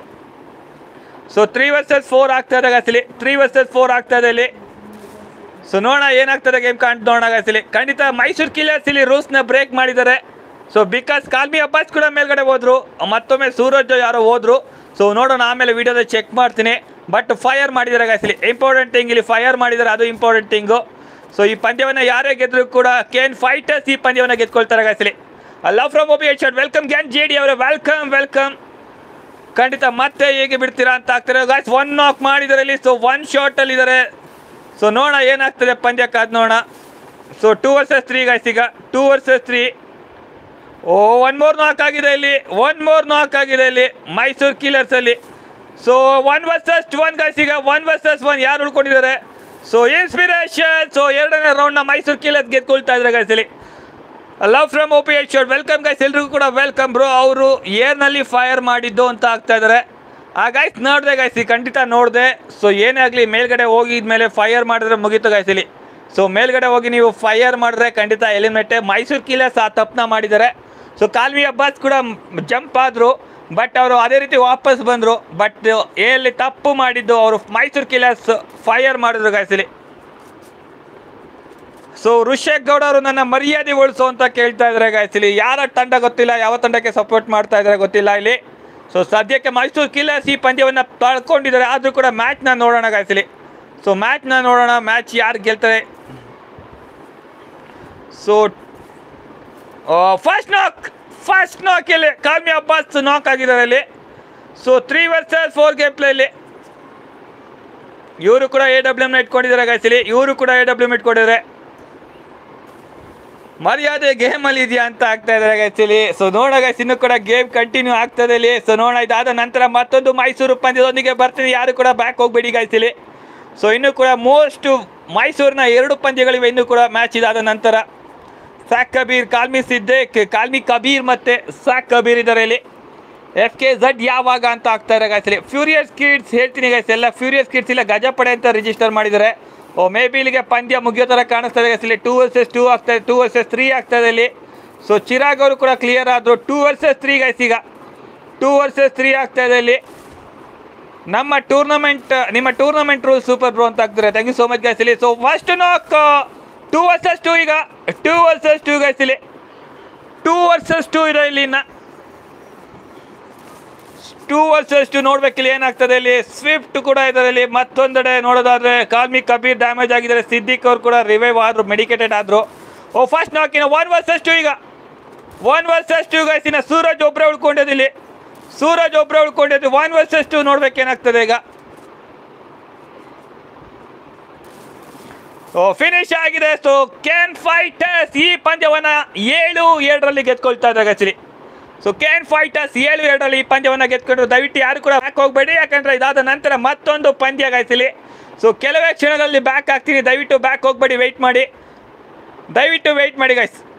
ಸೊ ತ್ರೀ ವರ್ಸಸ್ ಫೋರ್ ಆಗ್ತಾ ಇದೆ ಗಾಯ್ಸಲಿ ತ್ರೀ ವರ್ಸಸ್ ಫೋರ್ ಆಗ್ತಾ ಇದೆ ಇಲ್ಲಿ ಸೊ ನೋಡೋಣ ಏನಾಗ್ತದೆ ಗೇಮ್ ಕಾಣ್ ನೋಡೋಣ ಗಾಯ್ಸಲಿ ಖಂಡಿತ ಮೈಸೂರು ಕಿಲರ್ಸ್ ಇಲ್ಲಿ ರೂಲ್ಸ್ನ ಬ್ರೇಕ್ ಮಾಡಿದ್ದಾರೆ ಸೊ ಬಿಕಾಸ್ ಕಾಲ್ಮಿ ಅಬ್ಬಾಸ್ ಕೂಡ ಮೇಲ್ಗಡೆ ಹೋದ್ರು ಮತ್ತೊಮ್ಮೆ ಸೂರಜ್ ಯಾರೋ ಹೋದ್ರು ಸೊ ನೋಡೋಣ ಆಮೇಲೆ ವಿಡಿಯೋದಲ್ಲಿ ಚೆಕ್ ಮಾಡ್ತೀನಿ ಬಟ್ ಫೈರ್ ಮಾಡಿದ್ದಾರೆ ಗಾಯ್ಸಲಿ ಇಂಪಾರ್ಟೆಂಟ್ ಥಿಂಗ್ ಇಲ್ಲಿ ಫೈರ್ ಮಾಡಿದ್ದಾರೆ ಅದು ಇಂಪಾರ್ಟೆಂಟ್ ಥಿಂಗು ಸೊ ಈ ಪಂದ್ಯವನ್ನು ಯಾರೇ ಗೆದ್ರು ಕೂಡ ಕೇನ್ ಫೈಟರ್ಸ್ ಈ ಪಂದ್ಯವನ್ನು ಗೆದ್ಕೊಳ್ತಾರೆ ಗಾಯ್ಸಲಿ ಲವ್ ಫ್ರಮ್ ಒಬಿ ಶರ್ಟ್ ವೆಲ್ಕಮ್ ಗ್ಯಾನ್ ಜೆ ಡಿ ಅವರೇ ವೆಲ್ಕಮ್ ವೆಲ್ಕಮ್ ಖಂಡಿತ ಮತ್ತೆ ಹೇಗೆ ಬಿಡ್ತೀರಾ ಅಂತ ಆಗ್ತಾರೆ ಗಾಯ್ಸ್ ಒನ್ ನಾಕ್ ಮಾಡಿದ್ದಾರೆ ಇಲ್ಲಿ ಸೊ ಒನ್ ಶಾರ್ಟಲ್ಲಿ ಇದ್ದಾರೆ ಸೊ ನೋಡೋಣ ಏನಾಗ್ತದೆ ಪಂದ್ಯ ಕಾದ್ ನೋಡೋಣ so two versus three guys ಈಗ two versus three oh one more knock ಆಗಿದೆ ಇಲ್ಲಿ ಒನ್ ಮೋರ್ ನಾಕ್ ಆಗಿದೆ ಇಲ್ಲಿ ಮೈಸೂರು ಕಿಲರ್ಸ್ ಅಲ್ಲಿ so one versus one guys ಈಗ ಒನ್ ವರ್ಸಸ್ ಒನ್ ಯಾರು ಉಳ್ಕೊಂಡಿದ್ದಾರೆ ಸೊ ಇನ್ಸ್ಪಿರೇಷನ್ ಸೊ ಎರಡನೇ ರೌಂಡ್ನ ಮೈಸೂರು ಕಿಲರ್ಸ್ ಗೆದ್ಕೊಳ್ತಾ ಇದ್ದಾರೆ ಗಾಯ್ಸ್ ಇಲ್ಲಿ love from O P H welcome guys ಎಲ್ರಿಗೂ ಕೂಡ ವೆಲ್ಕಮ್ ಬ್ರೋ ಅವರು ಏರ್ನಲ್ಲಿ ಫೈರ್ ಮಾಡಿದ್ದು ಅಂತ ಆಗ್ತಾ ಇದ್ದಾರೆ ಆ ಗೈಸ್ ನೋಡಿದೆ ಗೈಸ್ ಈ ಖಂಡಿತ ನೋಡಿದೆ ಸೊ ಏನೇ ಆಗಲಿ ಮೇಲ್ಗಡೆ ಹೋಗಿದ್ಮೇಲೆ ಫೈರ್ ಮಾಡಿದ್ರೆ ಮುಗೀತು ಗೈಸ್ ಇಲ್ಲಿ ಸೊ ಮೇಲ್ಗಡೆ ಹೋಗಿ ನೀವು ಫೈರ್ ಮಾಡಿದ್ರೆ ಖಂಡಿತ ಎಲಿಮಿನೇಟೆ ಮೈಸೂರು ಕಿಲರ್ಸ್ ಆ ತಪ್ಪನ್ನ ಮಾಡಿದ್ದಾರೆ ಸೊ ಕಾಲ್ವಿ ಅಬ್ಬಾಸ್ ಕೂಡ ಜಂಪ್ ಆದರು ಬಟ್ ಅವರು ಅದೇ ರೀತಿ ವಾಪಸ್ ಬಂದರು ಬಟ್ ಎಲ್ಲಿ ತಪ್ಪು ಮಾಡಿದ್ದು ಅವರು ಮೈಸೂರು ಕಿಲರ್ಸ್ ಫೈರ್ ಮಾಡಿದ್ರು ಗೈಸ್ ಇಲ್ಲಿ ಸೊ ಋಷೇಕ್ ಗೌಡ ಅವರು ನನ್ನ ಮರ್ಯಾದೆ ಉಳಿಸು ಅಂತ ಕೇಳ್ತಾ ಇದ್ದಾರೆ ಗಾಯ್ಸ್ ಇಲ್ಲಿ ಯಾರ ತಂಡ ಗೊತ್ತಿಲ್ಲ ಯಾವ ತಂಡಕ್ಕೆ ಸಪೋರ್ಟ್ ಮಾಡ್ತಾ ಇದ್ದಾರೆ ಗೊತ್ತಿಲ್ಲ ಇಲ್ಲಿ ಸೊ ಸದ್ಯಕ್ಕೆ ಮೈಸೂರು ಕಿಲ್ಲರ್ಸ್ ಈ ಪಂದ್ಯವನ್ನು ಕಳ್ಕೊಂಡಿದ್ದಾರೆ ಆದರೂ ಕೂಡ ಮ್ಯಾಚ್ನ ನೋಡೋಣ ಗಾಯ್ಸ್ ಇಲ್ಲಿ ಸೊ ಮ್ಯಾಚ್ನ ನೋಡೋಣ ಮ್ಯಾಚ್ ಯಾರು ಗೆಲ್ತಾರೆ ಸೊ ಫಸ್ಟ್ ನಾಕ್ ಫಸ್ಟ್ ನಾಕ್ ಇಲ್ಲಿ ಕಾಲ್ಮಿ ಅಬ್ಬಾಸ್ ನಾಕ್ ಆಗಿದ್ದಾರೆ ಇಲ್ಲಿ so three versus four game ಪ್ಲೇಲಿ ಇವರು ಕೂಡ ಎ ಡಬ್ಲ್ಯೂ ಎಮ್ ಇಟ್ಕೊಂಡಿದ್ದಾರೆ ಗಾಯ್ಸ್ ಇಲ್ಲಿ ಇವರು ಕೂಡ ಎ ಡಬ್ಲ್ಯೂ ಎಮ್ ಇಟ್ಕೊಂಡಿದ್ದಾರೆ ಮರ್ಯಾದೆ ಗೇಮಲ್ಲಿ ಇದೆಯಾ ಅಂತ ಆಗ್ತಾ ಇದ್ದಾರೆ ಆ್ಯಕ್ಚುಲಿ ಸೊ ನೋಡೋ ಗೈಸ್ ಇನ್ನೂ ಕೂಡ ಗೇಮ್ ಕಂಟಿನ್ಯೂ ಆಗ್ತದೆ ಇಲ್ಲಿ ಸೊ ನೋಡೋಣ ಇದಾದ ನಂತರ ಮತ್ತೊಂದು ಮೈಸೂರು ಪಂದ್ಯದೊಂದಿಗೆ ಬರ್ತೀನಿ ಯಾರು ಕೂಡ ಬ್ಯಾಕ್ ಹೋಗ್ಬೇಡಿ ಗೈಸ್ ಇಲ್ಲಿ ಸೊ ಇನ್ನೂ ಕೂಡ ಮೋಸ್ಟ್ ಮೈಸೂರಿನ ಎರಡು ಪಂದ್ಯಗಳಿವೆ ಇನ್ನೂ ಕೂಡ ಮ್ಯಾಚ್ ಇದಾದ ನಂತರ ಸಾಕ್ ಕಬೀರ್ ಕಾಲ್ಮಿ ಸಿದ್ದೇಕ್ ಕಾಲ್ಮಿ ಕಬೀರ್ ಮತ್ತೆ ಸಾಕ್ ಕಬೀರ್ ಇದ್ದಾರೆ ಇಲ್ಲಿ ಎಫ್ ಕೆ ಝಡ್ ಯಾವಾಗ ಅಂತ ಆಗ್ತಾ ಇದ್ದಾರೆ ಗೈಸ್ ಇಲ್ಲಿ ಫ್ಯೂರಿಯಸ್ ಕಿಡ್ಸ್ ಹೇಳ್ತೀನಿ ಗೈಸ್ ಎಲ್ಲ ಫ್ಯೂರಿಯಸ್ ಕಿಡ್ಸ್ ಇಲ್ಲ ಗಜಪಡೆ ಅಂತ ರಿಜಿಸ್ಟರ್ ಮಾಡಿದ್ದಾರೆ ಓ ಮೇ ಬಿ ಇಲ್ಲಿಗೆ ಪಂದ್ಯ ಮುಗಿಯೋ ಥರ ಕಾಣಿಸ್ತಾ ಇದೆ guys ಇಲ್ಲಿ ಟೂ ವರ್ಸಸ್ ಟೂ ಆಗ್ತಾ ಇದೆ ಟೂ ವರ್ಸಸ್ ತ್ರೀ ಆಗ್ತಾ ಇದೆ ಇಲ್ಲಿ ಸೊ ಚಿರಾಗ್ ಅವರು ಕೂಡ ಕ್ಲಿಯರ್ ಆದರು ಟೂ ವರ್ಸಸ್ ತ್ರೀ ಗೈಸ್ ಈಗ ಟೂ ವರ್ಸಸ್ ತ್ರೀ ಆಗ್ತಾ ಇದೆ ಇಲ್ಲಿ ನಮ್ಮ ಟೂರ್ನಮೆಂಟ್ ನಿಮ್ಮ ಟೂರ್ನಮೆಂಟ್ ರೂಲ್ ಸೂಪರ್ ಬ್ರೋ ಅಂತ ಆಗ್ತಾರೆ thank you so much guys ಇಲ್ಲಿ so first knock two versus two ಈಗ ಟೂ ವರ್ಸಸ್ ಟೂ ಗೈಸ್ ಇಲ್ಲಿ ಟೂ ವರ್ಸಸ್ ಟೂ ಇದೆ ಇಲ್ಲಿ ಇನ್ನು ಟೂ ವರ್ಸಸ್ ಟು ನೋಡ್ಬೇಕಿಲ್ಲಿ ಏನಾಗ್ತದೆ ಇಲ್ಲಿ ಸ್ವಿಫ್ಟ್ ಕೂಡ ಇದ್ದಾರೆ ಇಲ್ಲಿ ಮತ್ತೊಂದೆಡೆ ನೋಡೋದಾದ್ರೆ ಕಾಲ್ಮಿ ಕಬೀರ್ ಡ್ಯಾಮೇಜ್ ಆಗಿದ್ದಾರೆ ಸಿದ್ದಿಕ್ ಅವ್ರು ಕೂಡ ರಿವೈವ್ ಆದ್ರು ಮೆಡಿಕೇಟೆಡ್ ಆದ್ರು ಓ ಫಸ್ಟ್ ನಾಕಿನ ಒನ್ ವರ್ಸಸ್ ಟು ಈಗ ಒನ್ ವರ್ಸಸ್ ಟು ಗೈಸ್ ಇನ್ನು ಸೂರಜ್ ಒಬ್ಬರೇ ಉಳ್ಕೊಂಡಿದ್ದು ಇಲ್ಲಿ ಸೂರಜ್ ಒಬ್ಬರೇ ಉಳ್ಕೊಂಡಿದ್ದು ಒನ್ ವರ್ಸಸ್ ಟು ನೋಡ್ಬೇಕೇನಾಗ್ತದೆ ಈಗ ಓ ಫಿನಿಶ್ ಆಗಿದೆ ಸೊ ಕ್ಯಾನ್ ಫೈಟರ್ಸ್ ಈ ಪಂದ್ಯವನ್ನ ಏಳು ಏಳರಲ್ಲಿ ಗೆದ್ಕೊಳ್ತಾ ಇದ್ದಾರೆ ಆಕ್ಚುಲಿ ಸೊ ಕ್ಯಾನ್ ಫೈಟರ್ಸ್ ಏಳು ಎರಡರಲ್ಲಿ ಈ ಪಂದ್ಯವನ್ನು ಗೆದ್ಕೊಂಡು ದಯವಿಟ್ಟು ಯಾರು ಕೂಡ ಬ್ಯಾಕ್ ಹೋಗಬೇಡಿ ಯಾಕಂದ್ರೆ ಇದಾದ ನಂತರ ಮತ್ತೊಂದು ಪಂದ್ಯ ಗಾಯ್ಸಿಲಿ ಸೊ ಕೆಲವೇ ಕ್ಷಣಗಳಲ್ಲಿ ಬ್ಯಾಕ್ ಆಗ್ತೀನಿ ದಯವಿಟ್ಟು ಬ್ಯಾಕ್ ಹೋಗಬೇಡಿ ವೆಯ್ಟ್ ಮಾಡಿ ದಯವಿಟ್ಟು ವೆಯ್ಟ್ ಮಾಡಿ ಗೈಸ್